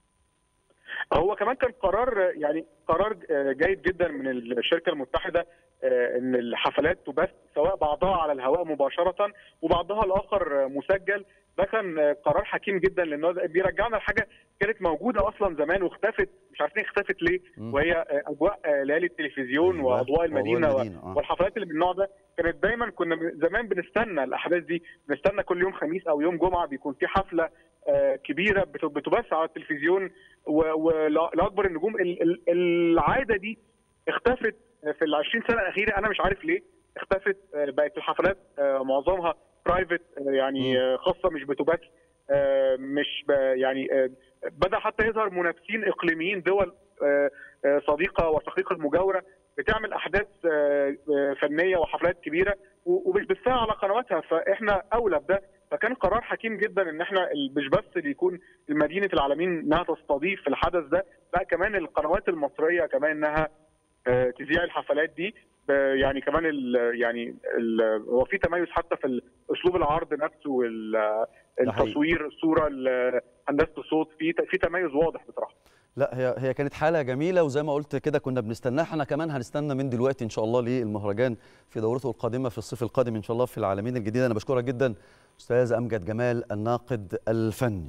هو كمان كان قرار يعني قرار جيد جدا من الشركه المتحده آه، ان الحفلات تبث سواء بعضها على الهواء مباشره وبعضها الاخر مسجل ده كان قرار حكيم جدا لانه ده بيرجعنا لحاجه كانت موجوده اصلا زمان واختفت مش عارفين اختفت ليه مم. وهي اجواء ليالي التلفزيون أيوة، واضواء المدينه و- المدينة، آه. والحفلات اللي من النوع ده كانت دايما كنا من- زمان بنستنى الاحداث دي بنستنى كل يوم خميس او يوم جمعه بيكون في حفله آه، كبيره بت- بتبث على التلفزيون ولاكبر النجوم ال- ال- العاده دي اختفت في ال 20 سنه الاخيره انا مش عارف ليه اختفت آه، بقت الحفلات آه، معظمها برايفت يعني آه، خاصه مش بتبث آه، مش ب- يعني آه، بدا حتى يظهر منافسين اقليميين دول آه، آه، صديقه وشقيقه المجاوره بتعمل احداث آه، آه، فنيه وحفلات كبيره و- وبتبثها على قنواتها فاحنا اولى بده فكان قرار حكيم جدا ان احنا ال- مش بس اللي يكون مدينه العالمين انها تستضيف الحدث ده لا كمان القنوات المصريه كمان انها آه، تذيع الحفلات دي ب- يعني كمان ال يعني ال هو في تميز حتى في اسلوب العرض نفسه وال- ده حقيقي. التصوير الصوره ال- هندسه الصوت في في تميز واضح بصراحه لا هي هي كانت حاله جميله وزي ما قلت كده كنا بنستناها احنا كمان هنستنى من دلوقتي ان شاء الله للمهرجان في دورته القادمه في الصيف القادم ان شاء الله في العالمين الجديده انا بشكرك جدا استاذ امجد جمال الناقد الفني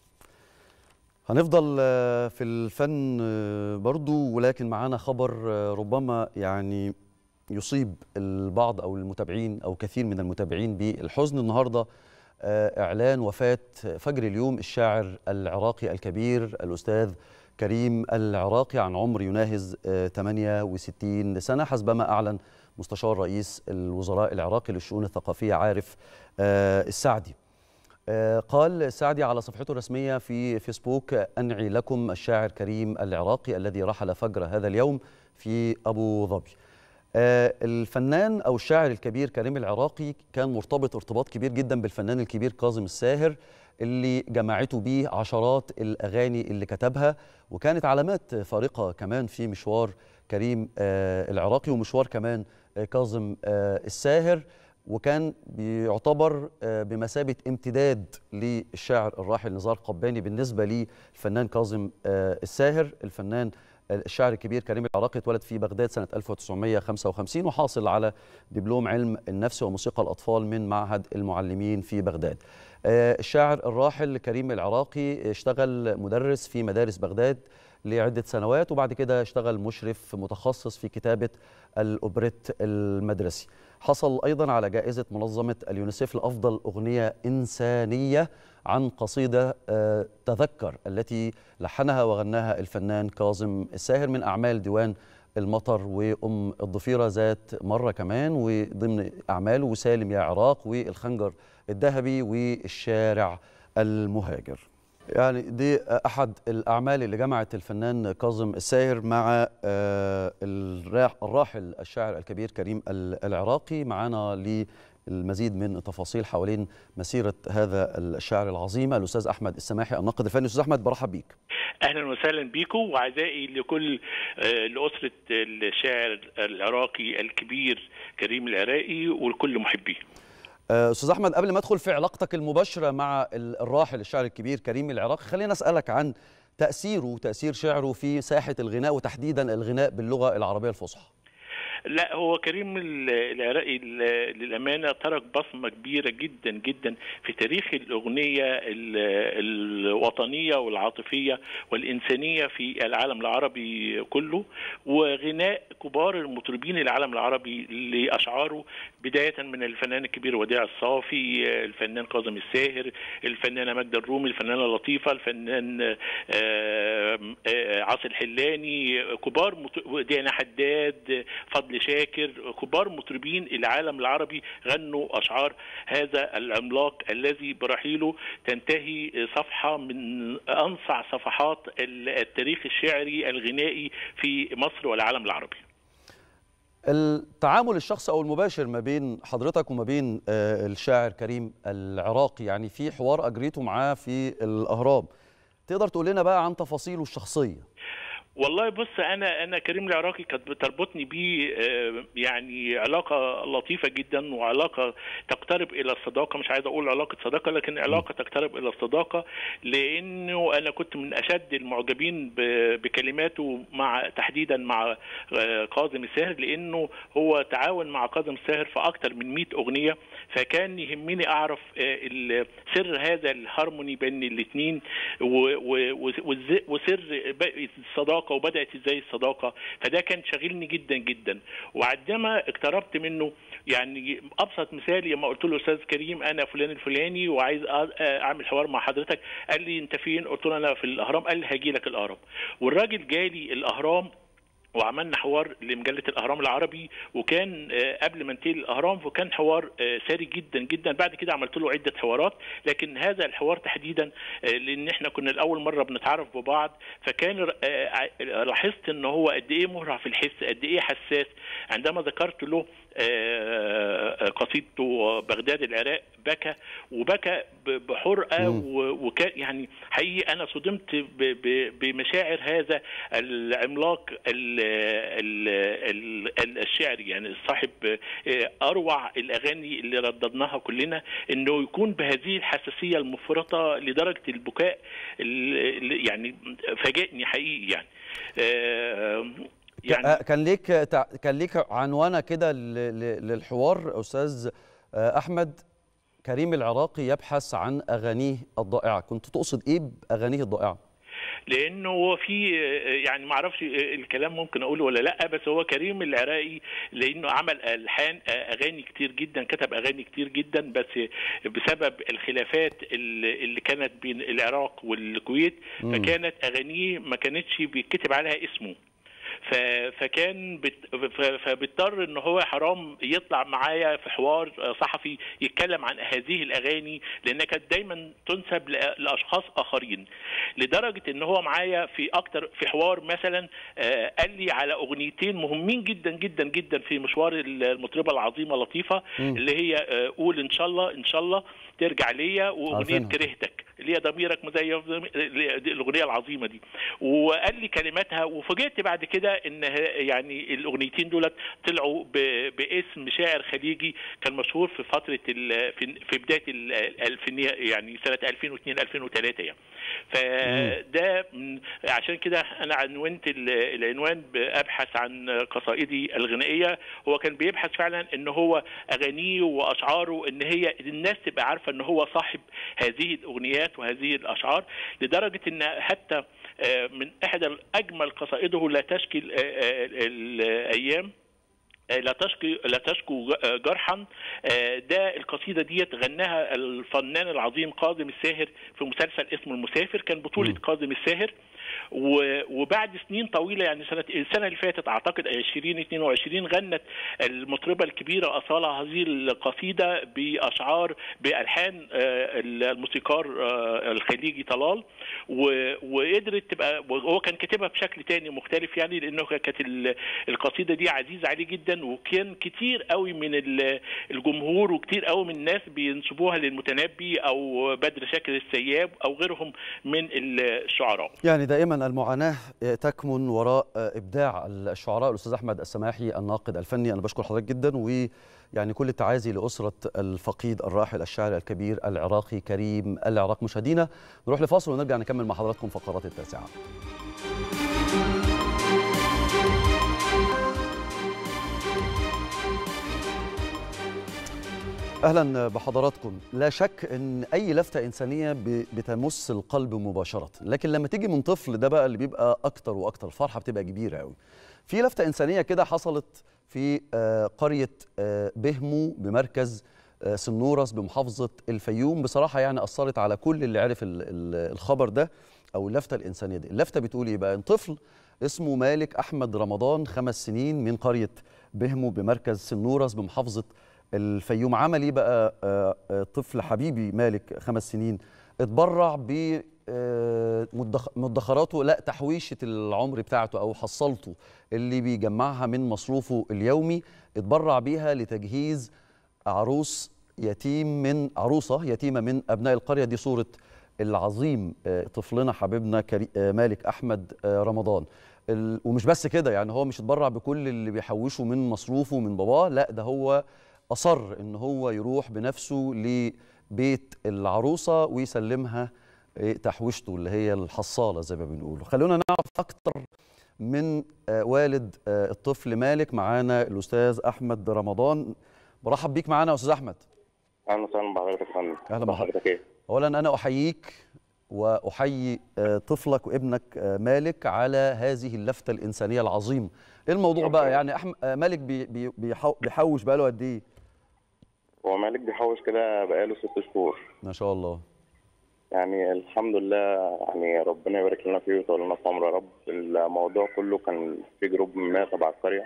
هنفضل آه، في الفن آه، برضو ولكن معانا خبر آه، ربما يعني يصيب البعض او المتابعين او كثير من المتابعين بالحزن النهارده آه، اعلان وفاه فجر اليوم الشاعر العراقي الكبير الاستاذ كريم العراقي عن عمر يناهز آه، 68 سنه حسب ما اعلن مستشار رئيس الوزراء العراقي للشؤون الثقافيه عارف آه، السعدي آه، قال السعدي على صفحته الرسمية في فيسبوك أنعي لكم الشاعر كريم العراقي الذي رحل فجر هذا اليوم في أبو ظبي آه، الفنان أو الشاعر الكبير كريم العراقي كان مرتبط ارتباط كبير جدا بالفنان الكبير كاظم الساهر اللي جمعته بيه عشرات الأغاني اللي كتبها وكانت علامات فارقة كمان في مشوار كريم آه، العراقي ومشوار كمان آه، كاظم آه، الساهر وكان بيعتبر آه، بمثابة امتداد للشاعر الراحل نزار قباني بالنسبة للفنان كاظم آه، الساهر الفنان الشاعر الكبير كريم العراقي اتولد في بغداد سنة 1955 وحاصل على دبلوم علم النفس وموسيقى الأطفال من معهد المعلمين في بغداد آه، الشاعر الراحل كريم العراقي اشتغل مدرس في مدارس بغداد لعدة سنوات وبعد كده اشتغل مشرف متخصص في كتابة الأوبريت المدرسي حصل أيضا على جائزة منظمة اليونيسيف لأفضل أغنية إنسانية عن قصيدة آه، تذكر التي لحنها وغناها الفنان كاظم الساهر من أعمال ديوان المطر وأم الضفيرة ذات مرة كمان وضمن أعماله وسالم يا عراق والخنجر الذهبي والشارع المهاجر يعني دي احد الاعمال اللي جمعت الفنان كاظم الساهر مع آه، الراح- الراحل الشاعر الكبير كريم ال- العراقي معانا المزيد من التفاصيل حوالين مسيره هذا الشاعر العظيم الاستاذ احمد السماحي الناقد الفني استاذ احمد برحب بيك اهلا وسهلا بكم وعزائي لكل آه، لاسره الشاعر العراقي الكبير كريم العراقي ولكل محبيه آه، استاذ احمد قبل ما ادخل في علاقتك المباشره مع ال- الراحل الشاعر الكبير كريم العراقي خلينا اسالك عن تاثيره وتاثير شعره في ساحه الغناء وتحديدا الغناء باللغه العربيه الفصحى لا هو كريم ال- العراقي ال- للامانه ترك بصمه كبيره جدا جدا في تاريخ الاغنيه ال- الوطنيه والعاطفيه والانسانيه في العالم العربي كله وغناء كبار المطربين العالم العربي لاشعاره بدايه من الفنان الكبير وديع الصافي الفنان كاظم الساهر الفنانه ماجده الرومي الفنانه لطيفه الفنان آه، آه، عاصي الحلاني كبار مط- ديانا حداد فضل شاكر كبار مطربين العالم العربي غنوا اشعار هذا العملاق الذي برحيله تنتهي صفحه من انصع صفحات التاريخ الشعري الغنائي في مصر والعالم العربي التعامل الشخصي او المباشر ما بين حضرتك وما بين آه، الشاعر كريم العراقي يعني في حوار اجريته معاه في الاهرام تقدر تقول لنا بقى عن تفاصيله الشخصيه والله بص انا انا كريم العراقي كانت بتربطني بيه آه، يعني علاقه لطيفه جدا وعلاقه تقترب الى الصداقه مش عايز اقول علاقه صداقه لكن علاقه تقترب الى الصداقه لانه انا كنت من اشد المعجبين ب- بكلماته مع تحديدا مع آه، كاظم الساهر لانه هو تعاون مع كاظم الساهر في اكثر من 100 اغنيه فكان يهمني اعرف آه، ال- سر هذا الهارموني بين الاثنين وسر ب- الصداقه وبدات ازاي الصداقه فده كان شاغلني جدا جدا وعندما اقتربت منه يعني ابسط مثال لما قلت له استاذ كريم انا فلان الفلاني وعايز أ- اعمل حوار مع حضرتك قال لي انت فين قلت له انا في الاهرام قال لي هاجي لك الاهرام والراجل جالي الاهرام وعملنا حوار لمجله الاهرام العربي وكان آه، قبل ما انتهي الاهرام وكان حوار آه، ساري جدا جدا بعد كده عملت له عده حوارات لكن هذا الحوار تحديدا آه، لان احنا كنا لاول مره بنتعرف ببعض فكان آه، ع- لاحظت ان هو قد ايه مهرع في الحس قد ايه حساس عندما ذكرت له آه، قصيدته بغداد العراق بكى وبكى ب- بحرقه وكان يعني حقيقي انا صدمت ب- ب- بمشاعر هذا العملاق ال- ال- ال- ال- الشعري يعني صاحب آه، اروع الاغاني اللي رددناها كلنا انه يكون بهذه الحساسيه المفرطه لدرجه البكاء ال- يعني فاجئني حقيقي يعني آه، يعني كان ليك تع- كان ليك عنوانه كده ل- ل- للحوار استاذ آه، احمد كريم العراقي يبحث عن اغانيه الضائعه كنت تقصد ايه باغانيه الضائعه لانه هو في يعني ما اعرفش الكلام ممكن اقوله ولا لا بس هو كريم العراقي لانه عمل الحان اغاني كتير جدا كتب اغاني كتير جدا بس بسبب الخلافات اللي اللي كانت بين العراق والكويت مم. فكانت اغانيه ما كانتش بيتكتب عليها اسمه ف- فكان بت- ف- فبيضطر ان هو حرام يطلع معايا في حوار صحفي يتكلم عن هذه الاغاني لانها كانت دايما تنسب لأ- لاشخاص اخرين لدرجه ان هو معايا في اكتر في حوار مثلا آه، قال لي على اغنيتين مهمين جدا جدا جدا في مشوار المطربه العظيمه لطيفه مم. اللي هي آه، قول ان شاء الله ان شاء الله ترجع ليا واغنيه عارفينها. كرهتك اللي هي ضميرك مزيف ضمير- دي الاغنيه العظيمه دي وقال لي كلماتها وفوجئت بعد كده ان ه- يعني الاغنيتين دولت طلعوا ب- باسم شاعر خليجي كان مشهور في فتره ال- في في بدايه ال- الالفينيه يعني سنه 2002 2003 يعني فده من- عشان كده انا عنونت ال- العنوان بابحث عن قصائدي الغنائيه هو كان بيبحث فعلا ان هو اغانيه واشعاره ان هي الناس تبقى عارفه ان هو صاحب هذه الاغنيات وهذه الاشعار لدرجه ان حتى آه، من احدى اجمل قصائده لا تشكي ال- آه، الايام آه، لا تشكي لا تشكو ج- آه، جرحا آه، ده القصيده ديت غناها الفنان العظيم كاظم الساهر في مسلسل اسمه المسافر كان بطوله كاظم الساهر و- وبعد سنين طويله يعني سنه السنه اللي فاتت اعتقد 2022 غنت المطربه الكبيره اصاله هذه القصيده باشعار بالحان آه، الموسيقار آه، الخليجي طلال و- وقدرت تبقى وهو كان كاتبها بشكل تاني مختلف يعني لانه كانت ال- القصيده دي عزيزه عليه جدا جدا وكان كتير قوي من ال- الجمهور وكتير قوي من الناس بينسبوها للمتنبي او بدر شاكر السياب او غيرهم من الشعراء يعني دائما المعاناة تكمن وراء إبداع الشعراء الأستاذ أحمد السماحي الناقد الفني أنا بشكر حضرتك جدا ويعني كل التعازي لأسرة الفقيد الراحل الشاعر الكبير العراقي كريم العراق مشاهدينا نروح لفاصل ونرجع نكمل مع حضراتكم فقرات التاسعة اهلا بحضراتكم لا شك ان اي لفته انسانيه ب- بتمس القلب مباشره لكن لما تيجي من طفل ده بقى اللي بيبقى اكتر واكتر الفرحه بتبقى كبيره قوي في لفته انسانيه كده حصلت في آه، قريه آه، بهمو بمركز آه، سنورس بمحافظه الفيوم بصراحه يعني اثرت على كل اللي عرف ال- ال- الخبر ده او اللفته الانسانيه دي اللفته بتقول ايه بقى ان طفل اسمه مالك احمد رمضان خمس سنين من قريه بهمو بمركز سنورس بمحافظه الفيوم عمل ايه بقى آه، آه، طفل حبيبي مالك خمس سنين اتبرع ب آه، مدخ- مدخراته لا تحويشه العمر بتاعته او حصلته اللي بيجمعها من مصروفه اليومي اتبرع بيها لتجهيز عروس يتيم من عروسه يتيمه من ابناء القريه دي صوره العظيم آه، طفلنا حبيبنا كري- آه، مالك احمد آه، رمضان ال- ومش بس كده يعني هو مش اتبرع بكل اللي بيحوشه من مصروفه من باباه لا ده هو اصر ان هو يروح بنفسه لبيت العروسه ويسلمها إيه، تحويشته اللي هي الحصاله زي ما بنقول خلونا نعرف اكتر من آه، والد آه، الطفل مالك معانا الاستاذ احمد رمضان برحب بيك معانا يا استاذ احمد اهلا وسهلا بحضرتك يا فندم اهلا بحضرتك حضرتك ايه؟ اولا انا احييك واحيي آه، طفلك وابنك آه، مالك على هذه اللفته الانسانيه العظيمه ايه الموضوع بقى يعني أحم... آه، مالك بي... بي... بيحو... بيحوش بقاله قد ايه هو مالك بيحوش كده بقاله ست شهور ما شاء الله يعني الحمد لله يعني ربنا يبارك لنا فيه ويطول لنا في عمره يا رب الموضوع كله كان في جروب ما تبع القرية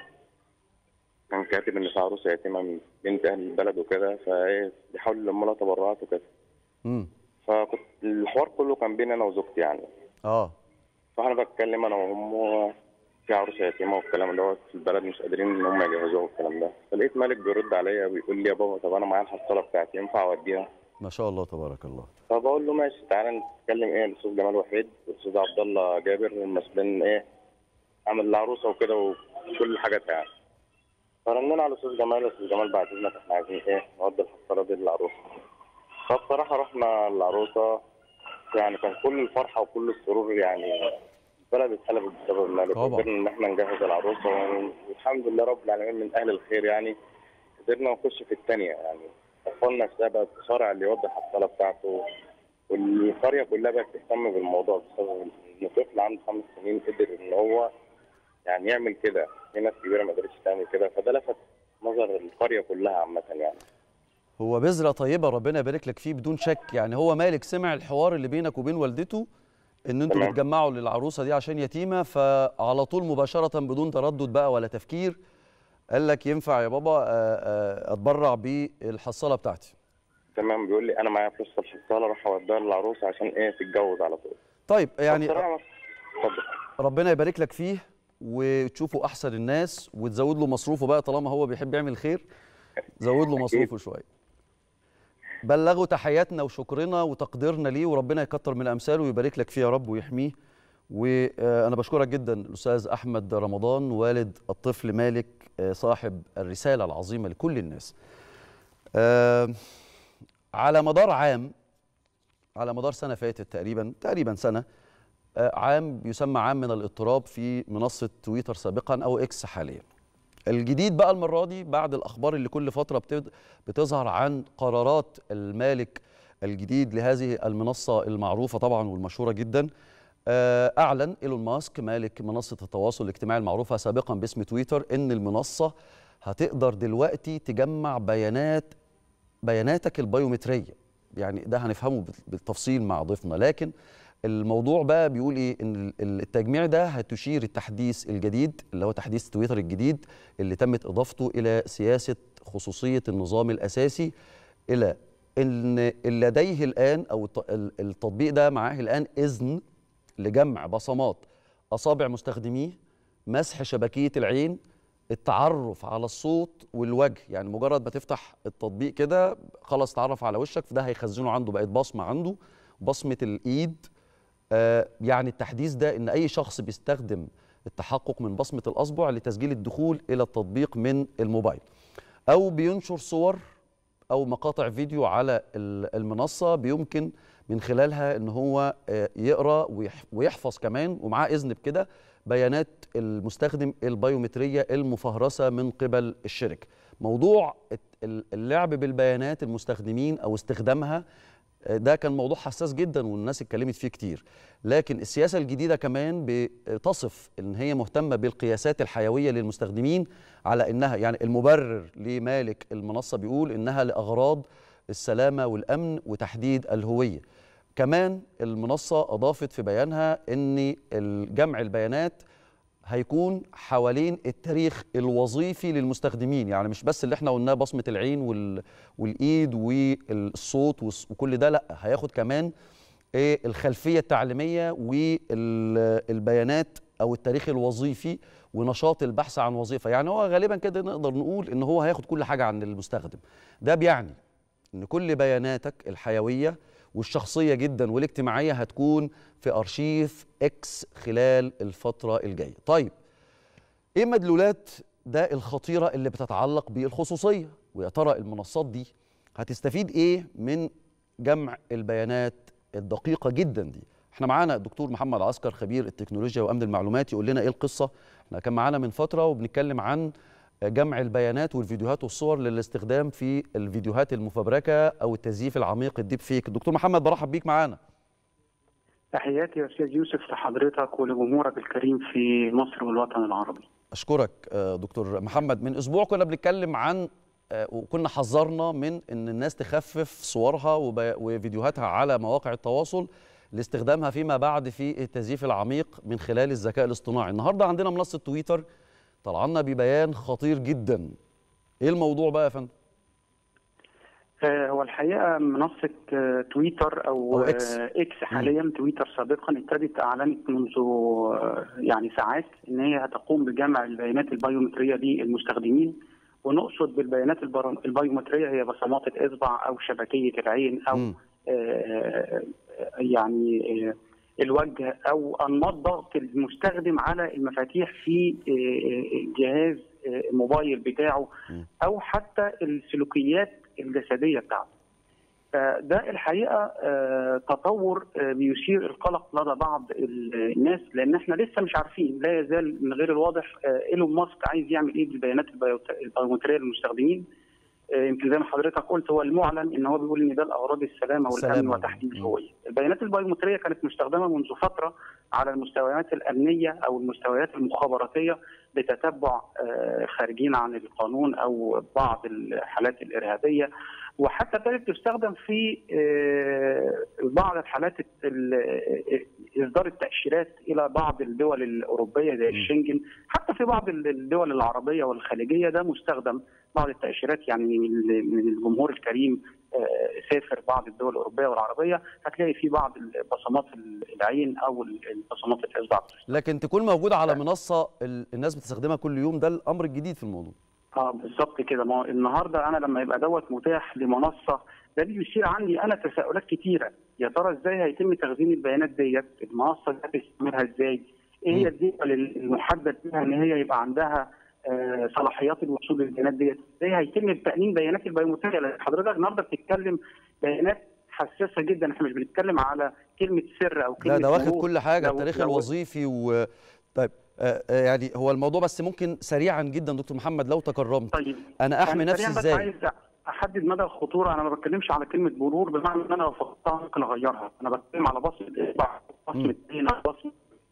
كان كاتب ان في عروسة يتيمة من بنت اهل البلد وكده فايه بيحاول يلم لها تبرعات وكده امم فكنت الحوار كله كان بيني انا وزوجتي يعني اه فانا بتكلم انا وامه في عروسه يتيمه والكلام دوت في البلد مش قادرين ان هم يجهزوها والكلام ده فلقيت مالك بيرد عليا بيقول لي يا بابا طب انا معايا الحصاله بتاعتي ينفع اوديها ما شاء الله تبارك الله فبقول له ماشي تعالى نتكلم ايه الاستاذ جمال وحيد والاستاذ عبد الله جابر المسؤولين ايه عمل العروسه وكده وكل الحاجات يعني فرننا على الاستاذ جمال الاستاذ جمال بعت لنا احنا عايزين ايه نودي الحصاله دي للعروسه فبصراحه رحنا العروسه يعني كان كل الفرحه وكل السرور يعني البلد اتقلبت بسبب مالك طبعا. قدرنا ان احنا نجهز العروسه والحمد لله رب العالمين من اهل الخير يعني قدرنا نخش في الثانيه يعني اطفالنا السبب صارع اللي يودي الحصاله بتاعته والقريه كلها بقت تهتم بالموضوع بسبب ان طفل عنده خمس سنين قدر ان هو يعني يعمل كده في ناس كبيره ما قدرتش تعمل كده فده لفت نظر القريه كلها عامه يعني هو بذرة طيبة ربنا يبارك لك فيه بدون شك يعني هو مالك سمع الحوار اللي بينك وبين والدته ان انتوا تمام. بتجمعوا للعروسة دي عشان يتيمة فعلى طول مباشرة بدون تردد بقى ولا تفكير قال لك ينفع يا بابا آه، آه، اتبرع بالحصالة بتاعتي تمام بيقول لي انا معايا فلوس في الحصاله راح اوديها للعروسه عشان ايه تتجوز على طول طيب يعني فبصراحة- اتفضل ربنا يبارك لك فيه وتشوفوا احسن الناس وتزود له مصروفه بقى طالما هو بيحب يعمل خير زود له مصروفه شويه بلغوا تحياتنا وشكرنا وتقديرنا ليه وربنا يكتر من امثاله ويبارك لك فيه يا رب ويحميه وانا بشكرك جدا الاستاذ احمد رمضان والد الطفل مالك آه، صاحب الرساله العظيمه لكل الناس آه، على مدار عام على مدار سنه فاتت تقريبا تقريبا سنه آه، عام يسمى عام من الاضطراب في منصه تويتر سابقا او اكس حاليا الجديد بقى المره دي بعد الاخبار اللي كل فتره بتد- بتظهر عن قرارات المالك الجديد لهذه المنصه المعروفه طبعا والمشهوره جدا آه، اعلن ايلون ماسك مالك منصه التواصل الاجتماعي المعروفه سابقا باسم تويتر ان المنصه هتقدر دلوقتي تجمع بيانات بياناتك البيومتريه يعني ده هنفهمه بال- بالتفصيل مع ضيفنا لكن الموضوع بقى بيقول ايه ان ال- ال- التجميع ده هتشير التحديث الجديد اللي هو تحديث تويتر الجديد اللي تمت اضافته الى سياسه خصوصيه النظام الاساسي الى ان لديه الان او الت- ال- التطبيق ده معاه الان اذن لجمع بصمات اصابع مستخدميه مسح شبكيه العين التعرف على الصوت والوجه يعني مجرد ما تفتح التطبيق كده خلاص تعرف على وشك فده هيخزنه عنده بقت بصمه عنده بصمه الايد آه يعني التحديث ده ان اي شخص بيستخدم التحقق من بصمه الاصبع لتسجيل الدخول الى التطبيق من الموبايل او بينشر صور او مقاطع فيديو على ال- المنصه بيمكن من خلالها ان هو آه، يقرا ويح- ويحفظ كمان ومعاه اذن بكده بيانات المستخدم البيومتريه المفهرسه من قبل الشركه موضوع الت- ال- اللعب بالبيانات المستخدمين او استخدامها آه، ده كان موضوع حساس جدا والناس اتكلمت فيه كتير لكن السياسه الجديده كمان بتصف ان هي مهتمه بالقياسات الحيويه للمستخدمين على انها يعني المبرر لمالك المنصه بيقول انها لاغراض السلامه والامن وتحديد الهويه كمان المنصه اضافت في بيانها ان جمع البيانات هيكون حوالين التاريخ الوظيفي للمستخدمين يعني مش بس اللي احنا قلناه بصمه العين وال... والايد والصوت والس- وكل ده لا هياخد كمان ايه الخلفيه التعليميه والبيانات او التاريخ الوظيفي ونشاط البحث عن وظيفه يعني هو غالبا كده نقدر نقول ان هو هياخد كل حاجه عن المستخدم ده بيعني ان كل بياناتك الحيويه والشخصيه جدا والاجتماعيه هتكون في ارشيف اكس خلال الفتره الجايه طيب ايه مدلولات ده الخطيره اللي بتتعلق بالخصوصيه ويا ترى المنصات دي هتستفيد ايه من جمع البيانات الدقيقه جدا دي احنا معانا الدكتور محمد عسكر خبير التكنولوجيا وامن المعلومات يقول لنا ايه القصه احنا كان معانا من فتره وبنتكلم عن جمع البيانات والفيديوهات والصور للاستخدام في الفيديوهات المفبركه او التزييف العميق الديب فيك الدكتور محمد برحب بيك معانا تحياتي يا استاذ يوسف لحضرتك ولجمهورك الكريم في مصر والوطن العربي اشكرك آه، دكتور محمد من اسبوع كنا بنتكلم عن آه، وكنا حذرنا من ان الناس تخفف صورها وب- وفيديوهاتها على مواقع التواصل لاستخدامها فيما بعد في التزييف العميق من خلال الذكاء الاصطناعي النهارده عندنا منصه تويتر طلع لنا ببيان خطير جدا ايه الموضوع بقى يا فندم آه، هو الحقيقه منصه آه، تويتر او, أو إكس. آه، اكس حاليا تويتر سابقا ابتدت اعلنت منذ آه، يعني ساعات ان هي هتقوم بجمع البيانات البيومتريه للمستخدمين ونقصد بالبيانات البر- البيومتريه هي بصمات الاصبع او شبكيه العين او آه، يعني آه، الوجه او انماط ضغط المستخدم على المفاتيح في آه، جهاز آه، الموبايل بتاعه او حتى السلوكيات الجسديه بتاعته. فده الحقيقه آه، تطور آه، بيثير القلق لدى بعض ال- الناس لان احنا لسه مش عارفين لا يزال من غير الواضح آه، ايلون ماسك عايز يعمل ايه بالبيانات البيوت- البيومتريه للمستخدمين آه، يمكن زي ما حضرتك قلت هو المعلن ان هو بيقول ان ده الاغراض السلامه والامن السلامة. وتحديد الهويه. البيانات البيومتريه كانت مستخدمه منذ فتره على المستويات الامنيه او المستويات المخابراتيه لتتبع آه، خارجين عن القانون او بعض الحالات الارهابيه وحتى ابتدت تستخدم في آه، بعض الحالات ال- آه، اصدار التاشيرات الى بعض الدول الاوروبيه زي الشنجن حتى في بعض الدول العربيه والخليجيه ده مستخدم بعض التاشيرات يعني من من الجمهور الكريم آه، سافر بعض الدول الاوروبيه والعربيه هتلاقي في بعض بصمات العين او البصمات الاصبع لكن تكون موجوده على منصه ال- الناس بتستخدمها كل يوم ده الامر الجديد في الموضوع اه بالظبط كده ما هو النهارده انا لما يبقى دوت متاح لمنصه ده بيثير عندي انا تساؤلات كتيره يا ترى ازاي هيتم تخزين البيانات ديت المنصه دي هتستعملها ازاي؟ ايه هي الدول المحدد فيها ان هي يبقى عندها آه، صلاحيات الوصول للبيانات ديت؟ ازاي هيتم تامين بيانات البيومتريه؟ لان حضرتك النهارده بتتكلم بيانات حساسه جدا احنا مش بنتكلم على كلمه سر او كلمه لا ده واخد مرور. كل حاجه لو- التاريخ لو- الوظيفي و طيب آه آه، يعني هو الموضوع بس ممكن سريعا جدا دكتور محمد لو تكرمت طيب انا احمي أنا نفسي سريعاً بس ازاي عايز احدد مدى الخطوره انا ما بتكلمش على كلمه مرور بمعنى ان انا لو فقدتها ممكن اغيرها انا بتكلم على بصمه اصبع بصمه عين أو بصمه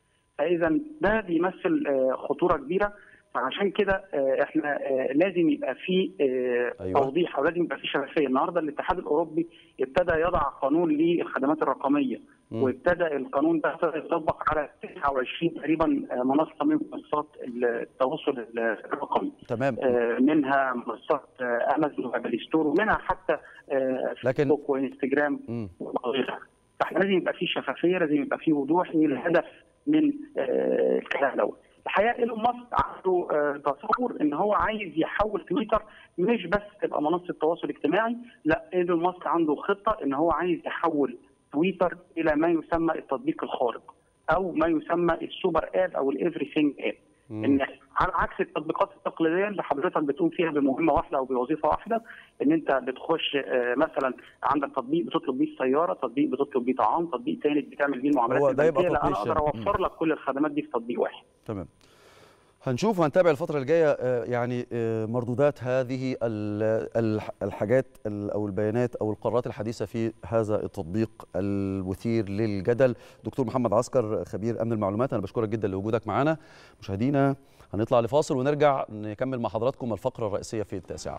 فاذا ده بيمثل آه، خطوره كبيره فعشان كده آه، احنا آه، لازم يبقى في آه، أيوة. توضيح او لازم يبقى في شفافيه النهارده الاتحاد الاوروبي ابتدى يضع قانون للخدمات الرقميه مم. وابتدى القانون ده ابتدى يطبق على 29 تقريبا آه، منصه من منصات التواصل الرقمي تمام آه، منها منصات آه، امازون وابل ستور ومنها حتى آه، لكن- فيسبوك وانستجرام مم. وغيرها فاحنا لازم يبقى في شفافيه لازم يبقى في وضوح ايه الهدف من آه، الكلام دوت الحقيقه ايلون ماسك عنده آه، تصور ان هو عايز يحول تويتر مش بس تبقى منصه تواصل اجتماعي لا ايلون ماسك عنده خطه ان هو عايز يحول تويتر الى ما يسمى التطبيق الخارق او ما يسمى السوبر اب او الافري ثينج اب ان على عكس التطبيقات التقليديه اللي حضرتك بتقوم فيها بمهمه واحده او بوظيفه واحده ان انت بتخش آه، مثلا عندك تطبيق بتطلب بيه السياره، تطبيق بتطلب بيه طعام، تطبيق ثاني بتعمل بيه المعاملات هو ده يبقى البنكيه لا انا تطبيق اقدر شامل. اوفر لك كل الخدمات دي في تطبيق واحد. تمام هنشوف وهنتابع الفترة الجاية آه، يعني آه، مردودات هذه ال- الح- الحاجات ال- أو البيانات أو القرارات الحديثة في هذا التطبيق المثير للجدل دكتور محمد عسكر خبير أمن المعلومات أنا بشكرك جدا لوجودك معنا مشاهدينا هنطلع لفاصل ونرجع نكمل مع حضراتكم الفقرة الرئيسية في التاسعة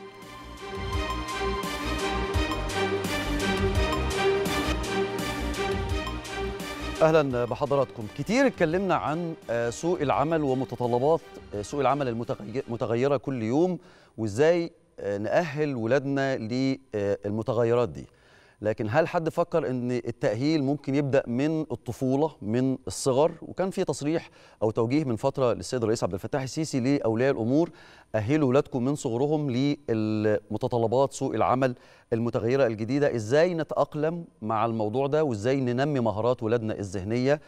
اهلا بحضراتكم كتير اتكلمنا عن آه، سوق العمل ومتطلبات آه، سوق العمل المتغي- المتغيره كل يوم وازاي آه، نأهل ولادنا للمتغيرات دي لكن هل حد فكر ان التأهيل ممكن يبدأ من الطفولة من الصغر وكان في تصريح او توجيه من فترة للسيد الرئيس عبد الفتاح السيسي لاولياء الامور أهلوا ولادكم من صغرهم لمتطلبات سوق العمل المتغيرة الجديدة ازاي نتأقلم مع الموضوع ده وازاي ننمي مهارات ولادنا الذهنية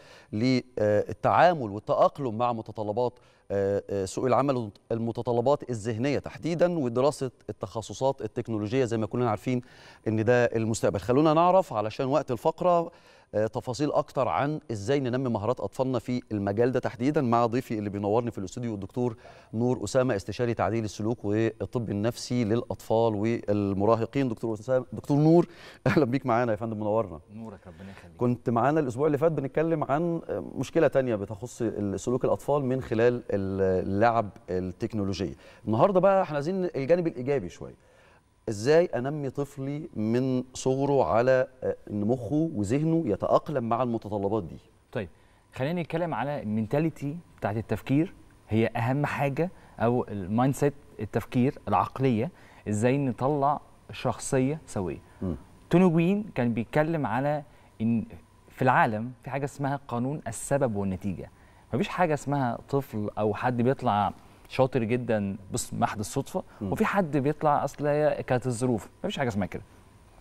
للتعامل والتأقلم مع متطلبات آه، آه، سوق العمل المتطلبات الذهنية تحديدا ودراسة التخصصات التكنولوجية زي ما كلنا عارفين ان ده المستقبل خلونا نعرف علشان وقت الفقرة آه، تفاصيل اكتر عن ازاي ننمي مهارات اطفالنا في المجال ده تحديدا مع ضيفي اللي بينورني في الاستوديو الدكتور نور اسامه استشاري تعديل السلوك والطب النفسي للاطفال والمراهقين دكتور اسامه دكتور نور اهلا بيك معانا يا فندم منورنا نورك ربنا يخليك كنت معانا الاسبوع اللي فات بنتكلم عن مشكله تانية بتخص سلوك الاطفال من خلال اللعب التكنولوجيه النهارده بقى احنا عايزين الجانب الايجابي شويه ازاي انمي طفلي من صغره على آه، ان مخه وذهنه يتاقلم مع المتطلبات دي طيب خلينا نتكلم على المينتاليتي بتاعت التفكير هي اهم حاجه او المايند سيت التفكير العقليه ازاي نطلع شخصيه سويه توني جوين كان بيتكلم على ان في العالم في حاجه اسمها قانون السبب والنتيجه مفيش حاجه اسمها طفل او حد بيطلع شاطر جدا بس محض الصدفه مم. وفي حد بيطلع اصل هي كانت الظروف مفيش حاجه اسمها كده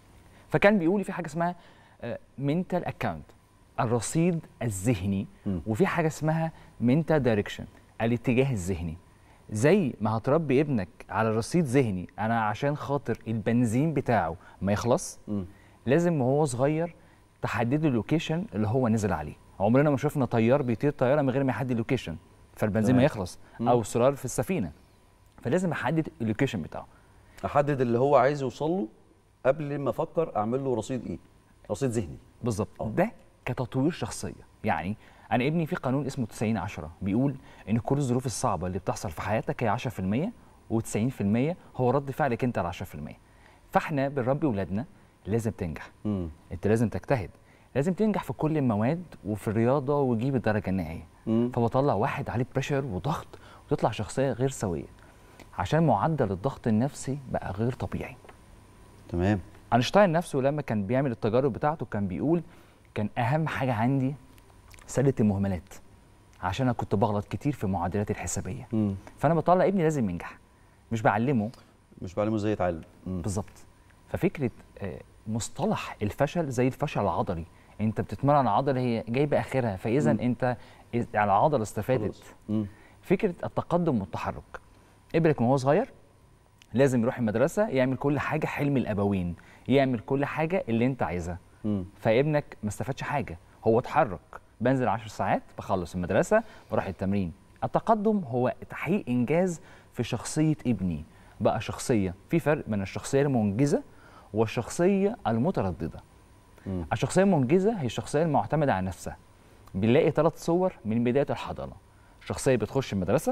فكان بيقول في حاجه اسمها منتال اكاونت الرصيد الذهني وفي حاجه اسمها منتال دايركشن الاتجاه الذهني زي ما هتربي ابنك على رصيد ذهني انا عشان خاطر البنزين بتاعه ما يخلص لازم وهو صغير تحدد له اللوكيشن اللي هو نزل عليه عمرنا ما شفنا طيار بيطير طياره من غير ما يحدد اللوكيشن فالبنزين ما تمام. يخلص مم. او سرار في السفينه فلازم احدد اللوكيشن بتاعه احدد اللي هو عايز يوصل له قبل ما افكر اعمل له رصيد ايه رصيد ذهني بالظبط ده كتطوير شخصيه يعني انا ابني في قانون اسمه 90 10 بيقول ان كل الظروف الصعبه اللي بتحصل في حياتك هي 10% و90% هو رد فعلك انت على 10% فاحنا بنربي ولادنا لازم تنجح مم. انت لازم تجتهد لازم تنجح في كل المواد وفي الرياضه وتجيب الدرجه النهائيه مم. فبطلع واحد عليه بريشر وضغط وتطلع شخصيه غير سويه عشان معدل الضغط النفسي بقى غير طبيعي تمام اينشتاين نفسه لما كان بيعمل التجارب بتاعته كان بيقول كان اهم حاجه عندي سله المهملات عشان انا كنت بغلط كتير في المعادلات الحسابيه مم. فانا بطلع ابني لازم ينجح مش بعلمه مش بعلمه ازاي يتعلم بالظبط ففكره آه، مصطلح الفشل زي الفشل العضلي انت بتتمرن عضله هي جايبه اخرها فاذا مم. انت على العضله استفادت مم. فكره التقدم والتحرك ابنك وهو صغير لازم يروح المدرسه يعمل كل حاجه حلم الابوين يعمل كل حاجه اللي انت عايزها مم. فابنك ما استفادش حاجه هو اتحرك بنزل 10 ساعات بخلص المدرسه بروح التمرين التقدم هو تحقيق انجاز في شخصيه ابني بقى شخصيه في فرق بين الشخصيه المنجزه والشخصيه المتردده مم. الشخصيه المنجزه هي الشخصيه المعتمده على نفسها بنلاقي ثلاث صور من بدايه الحضانه شخصيه بتخش المدرسه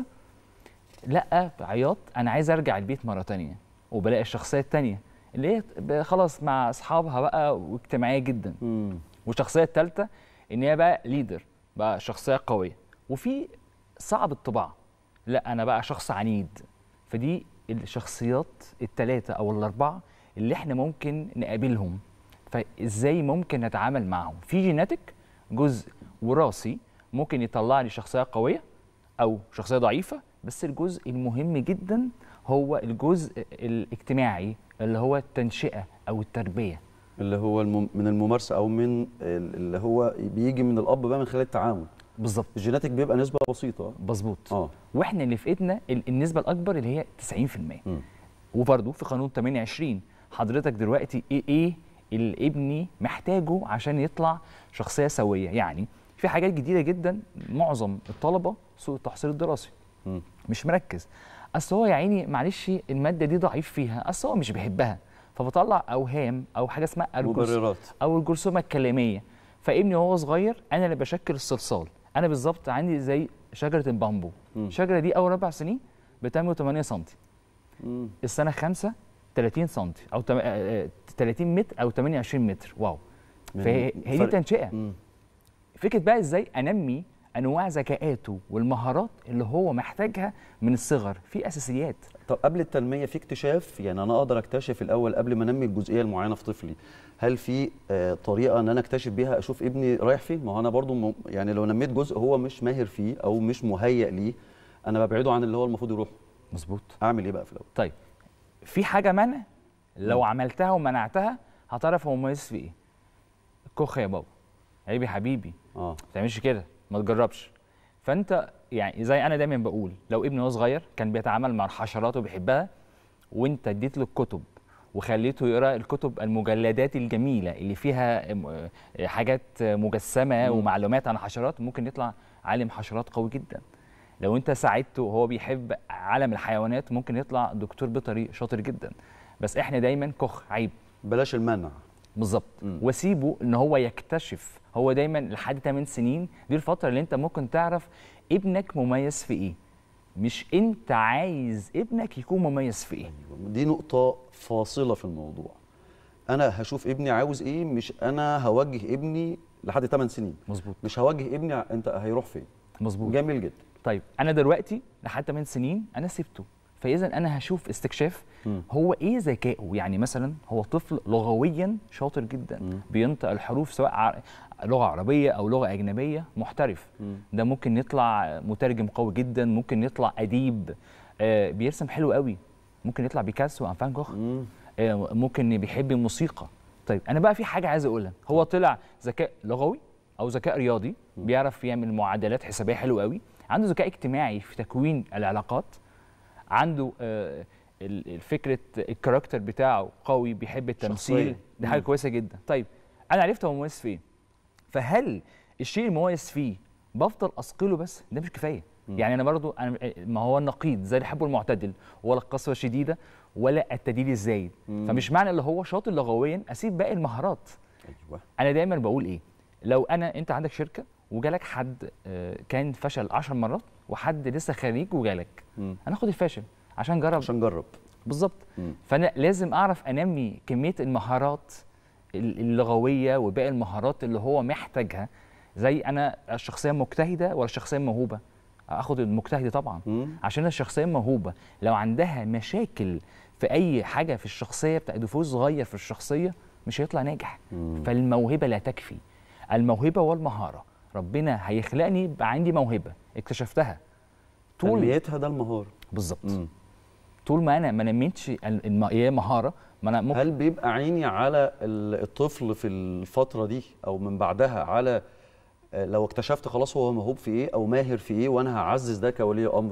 لا عياط انا عايز ارجع البيت مره تانية وبلاقي الشخصيه التانية اللي هي ب- خلاص مع اصحابها بقى واجتماعيه جدا والشخصيه الثالثه ان هي بقى ليدر بقى شخصيه قويه وفي صعب الطباع لا انا بقى شخص عنيد فدي الشخصيات الثلاثه او الاربعه اللي احنا ممكن نقابلهم فازاي ممكن نتعامل معهم في جيناتيك جزء وراثي ممكن يطلع لي شخصيه قويه او شخصيه ضعيفه بس الجزء المهم جدا هو الجزء الاجتماعي اللي هو التنشئه او التربيه اللي هو الم... من الممارسه او من ال- اللي هو بيجي من الاب بقى من خلال التعامل بالظبط الجيناتيك بيبقى نسبه بسيطه مظبوط اه واحنا اللي في ايدنا ال- النسبه الاكبر اللي هي 90% وبرضه في قانون 28 حضرتك دلوقتي ايه ايه اللي ابني محتاجه عشان يطلع شخصيه سويه يعني في حاجات جديده جدا معظم الطلبه سوء التحصيل الدراسي مش مركز اصل هو يا عيني معلش الماده دي ضعيف فيها اصل هو مش بيحبها فبطلع اوهام او حاجه اسمها الجرس- مبررات. او الجرثومه الكلاميه فابني وهو صغير انا اللي بشكل الصلصال انا بالظبط عندي زي شجره البامبو الشجره دي اول اربع سنين بتعمل 8 سم السنه خمسة 30 سم او تم- آه، آه، 30 متر او 28 متر واو من فهي هي دي فرق- تنشئه فكره بقى ازاي انمي انواع ذكاءاته والمهارات اللي هو محتاجها من الصغر في اساسيات طب قبل التنميه في اكتشاف يعني انا اقدر اكتشف الاول قبل ما انمي الجزئيه المعينه في طفلي هل في آه، طريقه ان انا اكتشف بيها اشوف ابني رايح فين ما هو انا برضو م... يعني لو نميت جزء هو مش ماهر فيه او مش مهيئ ليه انا ببعده عن اللي هو المفروض يروح مظبوط اعمل ايه بقى في الاول طيب في حاجه منع لو عملتها ومنعتها هتعرف هو مميز في ايه الكخ يا بابا عيب يا حبيبي اه ما تعملش كده ما تجربش فانت يعني زي انا دايما بقول لو ابني وهو صغير كان بيتعامل مع الحشرات وبيحبها وانت اديت له الكتب وخليته يقرا الكتب المجلدات الجميله اللي فيها م- آه حاجات مجسمه ومعلومات عن الحشرات ممكن يطلع عالم حشرات قوي جدا لو انت ساعدته وهو بيحب عالم الحيوانات ممكن يطلع دكتور بيطري شاطر جدا بس احنا دايما كخ عيب بلاش المنع بالظبط واسيبه ان هو يكتشف هو دايما لحد 8 سنين دي الفتره اللي انت ممكن تعرف ابنك مميز في ايه مش انت عايز ابنك يكون مميز في ايه دي نقطه فاصله في الموضوع انا هشوف ابني عاوز ايه مش انا هوجه ابني لحد 8 سنين مظبوط مش هوجه ابني ع- انت هيروح فين مظبوط جميل جدا طيب انا دلوقتي لحد 8 سنين انا سبته فاذا انا هشوف استكشاف هو ايه ذكائه يعني مثلا هو طفل لغويا شاطر جدا بينطق الحروف سواء ع- لغه عربيه او لغه اجنبيه محترف ده ممكن يطلع مترجم قوي جدا ممكن يطلع اديب آه بيرسم حلو قوي ممكن يطلع بيكاسو او فان جوخ آه ممكن بيحب الموسيقى طيب انا بقى في حاجه عايز اقولها هو طلع ذكاء لغوي او ذكاء رياضي بيعرف يعمل معادلات حسابيه حلوه قوي عنده ذكاء اجتماعي في تكوين العلاقات عنده آه، ال- ال- فكره الكاركتر بتاعه قوي بيحب التمثيل شخصية. دي حاجه مم. كويسه جدا طيب انا عرفت هو مميز فين فهل الشيء المميز فيه بفضل اثقله بس ده مش كفايه يعني انا برضو انا ما هو النقيض زي الحب المعتدل ولا القسوه الشديده ولا التدليل الزايد مم. فمش معنى اللي هو شاطر لغويا اسيب باقي المهارات ايوه انا دايما بقول ايه لو انا انت عندك شركه وجالك حد آه، كان فشل 10 مرات وحد لسه خريج وجالك هناخد الفاشل عشان جرب عشان جرب بالظبط فانا لازم اعرف انمي كميه المهارات ال- اللغويه وباقي المهارات اللي هو محتاجها زي انا الشخصيه مجتهده ولا الشخصيه موهوبه اخد المجتهد طبعا عشان الشخصيه الموهوبه لو عندها مشاكل في اي حاجه في الشخصيه بتاع نفوذ صغير في الشخصيه مش هيطلع ناجح فالموهبه لا تكفي الموهبه والمهاره ربنا هيخلقني يبقى عندي موهبه اكتشفتها طول تنميتها ده المهاره بالظبط طول ما انا ما نميتش ال- الم- هي مهاره ما انا ممكن هل بيبقى عيني على ال- الطفل في الفتره دي او من بعدها على آه، لو اكتشفت خلاص هو موهوب في ايه او ماهر في ايه وانا هعزز ده كولي امر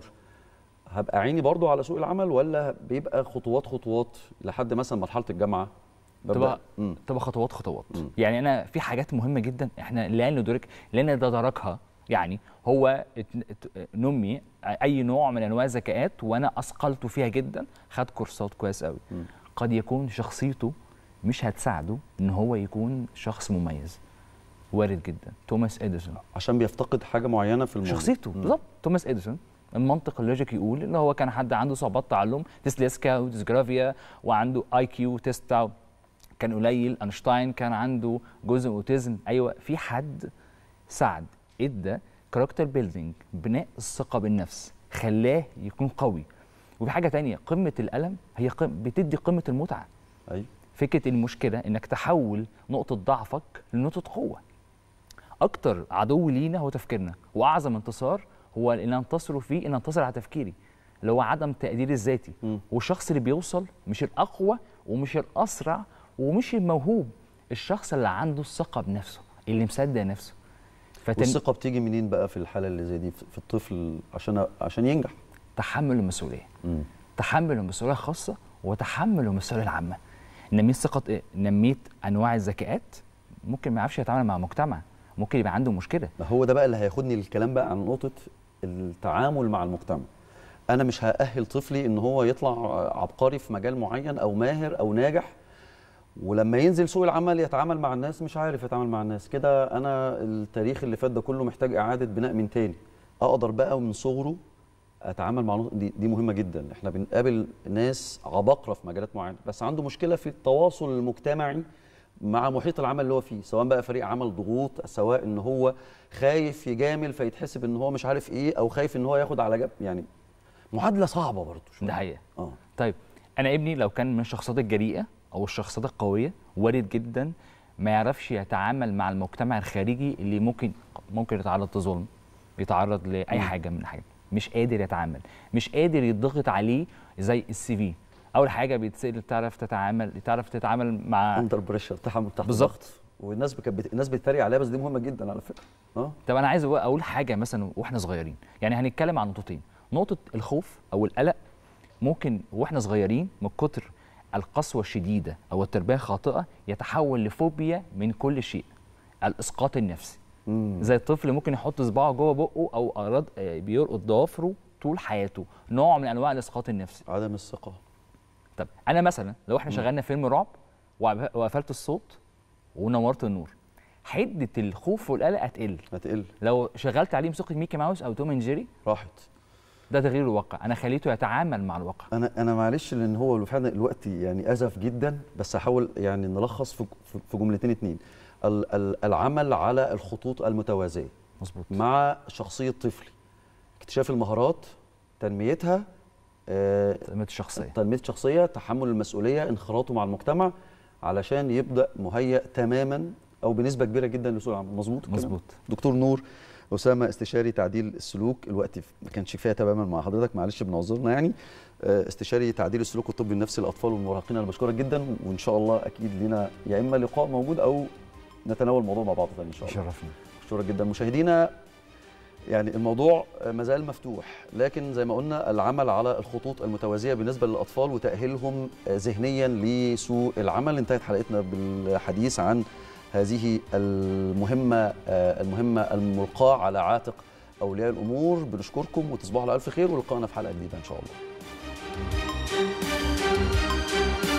هبقى عيني برضو على سوق العمل ولا بيبقى خطوات خطوات لحد مثلا مرحله الجامعه ببدأ- تبقى مم. تبقى خطوات خطوات يعني انا في حاجات مهمه جدا احنا لا ندرك لا ندركها يعني هو ات- ات- نمي اي نوع من انواع الذكاءات وانا اثقلته فيها جدا خد كورسات كويس قوي قد يكون شخصيته مش هتساعده ان هو يكون شخص مميز وارد جدا توماس اديسون عشان بيفتقد حاجه معينه في الموضوع شخصيته بالظبط توماس اديسون المنطق اللوجيكي يقول ان هو كان حد عنده صعوبات تعلم ديسليسكا وديسجرافيا وعنده اي كيو تيست بتاعه كان قليل اينشتاين كان عنده جزء اوتيزم ايوه في حد ساعد ادى كاركتر بيلدينج بناء الثقه بالنفس خلاه يكون قوي وفي حاجه تانية قمه الالم هي قم بتدي قمه المتعه ايوه فكره المشكله انك تحول نقطه ضعفك لنقطه قوه اكتر عدو لينا هو تفكيرنا واعظم انتصار هو ان انتصره فيه ان انتصر على تفكيري اللي هو عدم التقدير الذاتي والشخص اللي بيوصل مش الاقوى ومش الاسرع ومش الموهوب الشخص اللي عنده الثقه بنفسه اللي مصدق نفسه فتن... والثقه بتيجي منين بقى في الحاله اللي زي دي في في الطفل عشان عشان ينجح تحمل المسؤوليه تحمل المسؤوليه الخاصه وتحمل المسؤوليه العامه نميت ثقه ايه نميت انواع الذكاءات ممكن ما يعرفش يتعامل مع مجتمع ممكن يبقى عنده مشكله ما هو ده بقى اللي هياخدني للكلام بقى عن نقطه التعامل مع المجتمع انا مش هاهل طفلي ان هو يطلع عبقري في مجال معين او ماهر او ناجح ولما ينزل سوق العمل يتعامل مع الناس مش عارف يتعامل مع الناس كده انا التاريخ اللي فات ده كله محتاج اعاده بناء من تاني اقدر بقى من صغره اتعامل مع نقطة- دي, دي مهمه جدا احنا بنقابل ناس عباقره في مجالات معينه بس عنده مشكله في التواصل المجتمعي مع محيط العمل اللي هو فيه سواء بقى فريق عمل ضغوط سواء ان هو خايف يجامل فيتحسب ان هو مش عارف ايه او خايف ان هو ياخد على جنب يعني معادله صعبه برضه ده حقيقه اه طيب انا ابني لو كان من الشخصيات الجريئه او الشخصيات القويه وارد جدا ما يعرفش يتعامل مع المجتمع الخارجي اللي ممكن ممكن يتعرض لظلم يتعرض لاي حاجه من الحاجات مش قادر يتعامل مش قادر يضغط عليه زي السي في اول حاجه بيتسال تعرف تتعامل تعرف تتعامل مع اندر بريشر تحمل تحت بالظبط. ضغط والناس كانت بت... الناس بتتريق عليها بس دي مهمه جدا على فكره اه طب انا عايز اقول حاجه مثلا واحنا صغيرين يعني هنتكلم عن نقطتين نقطه الخوف او القلق ممكن واحنا صغيرين من كتر القسوه الشديده او التربيه الخاطئه يتحول لفوبيا من كل شيء الاسقاط النفسي زي الطفل ممكن يحط صباعه جوه بقه او أراد آه، بيرقد ضوافره طول حياته نوع من انواع الاسقاط النفسي عدم الثقه طب انا مثلا لو احنا شغلنا فيلم رعب وعب- وقفلت الصوت ونورت النور حده الخوف والقلق هتقل هتقل لو شغلت عليه موسيقى ميكي ماوس او توم اند جيري راحت ده تغيير الواقع انا خليته يتعامل مع الواقع انا انا معلش لان هو فعلا الوقت يعني ازف جدا بس هحاول يعني نلخص في في- في جملتين اتنين ال- ال- العمل على الخطوط المتوازيه مظبوط مع شخصيه طفلي اكتشاف المهارات تنميتها آه، تنميه الشخصيه تنميه الشخصيه تحمل المسؤوليه انخراطه مع المجتمع علشان يبدا مهيئ تماما او بنسبه كبيره جدا لسوق العمل مظبوط الكلام؟ مظبوط. دكتور نور اسامه استشاري تعديل السلوك الوقت ما كانش كفايه تماما مع حضرتك معلش بنعذرنا يعني آه، استشاري تعديل السلوك والطب النفسي للاطفال والمراهقين انا بشكرك جدا وان شاء الله اكيد لنا يا اما لقاء موجود او نتناول الموضوع مع بعض تاني ان شاء الله شرفني بشكرك جدا مشاهدينا يعني الموضوع ما زال مفتوح لكن زي ما قلنا العمل على الخطوط المتوازيه بالنسبه للاطفال وتاهيلهم ذهنيا لسوق العمل انتهت حلقتنا بالحديث عن هذه المهمه المهمه الملقاه على عاتق اولياء الامور بنشكركم وتصبحوا على الف خير ولقائنا في حلقه جديده ان شاء الله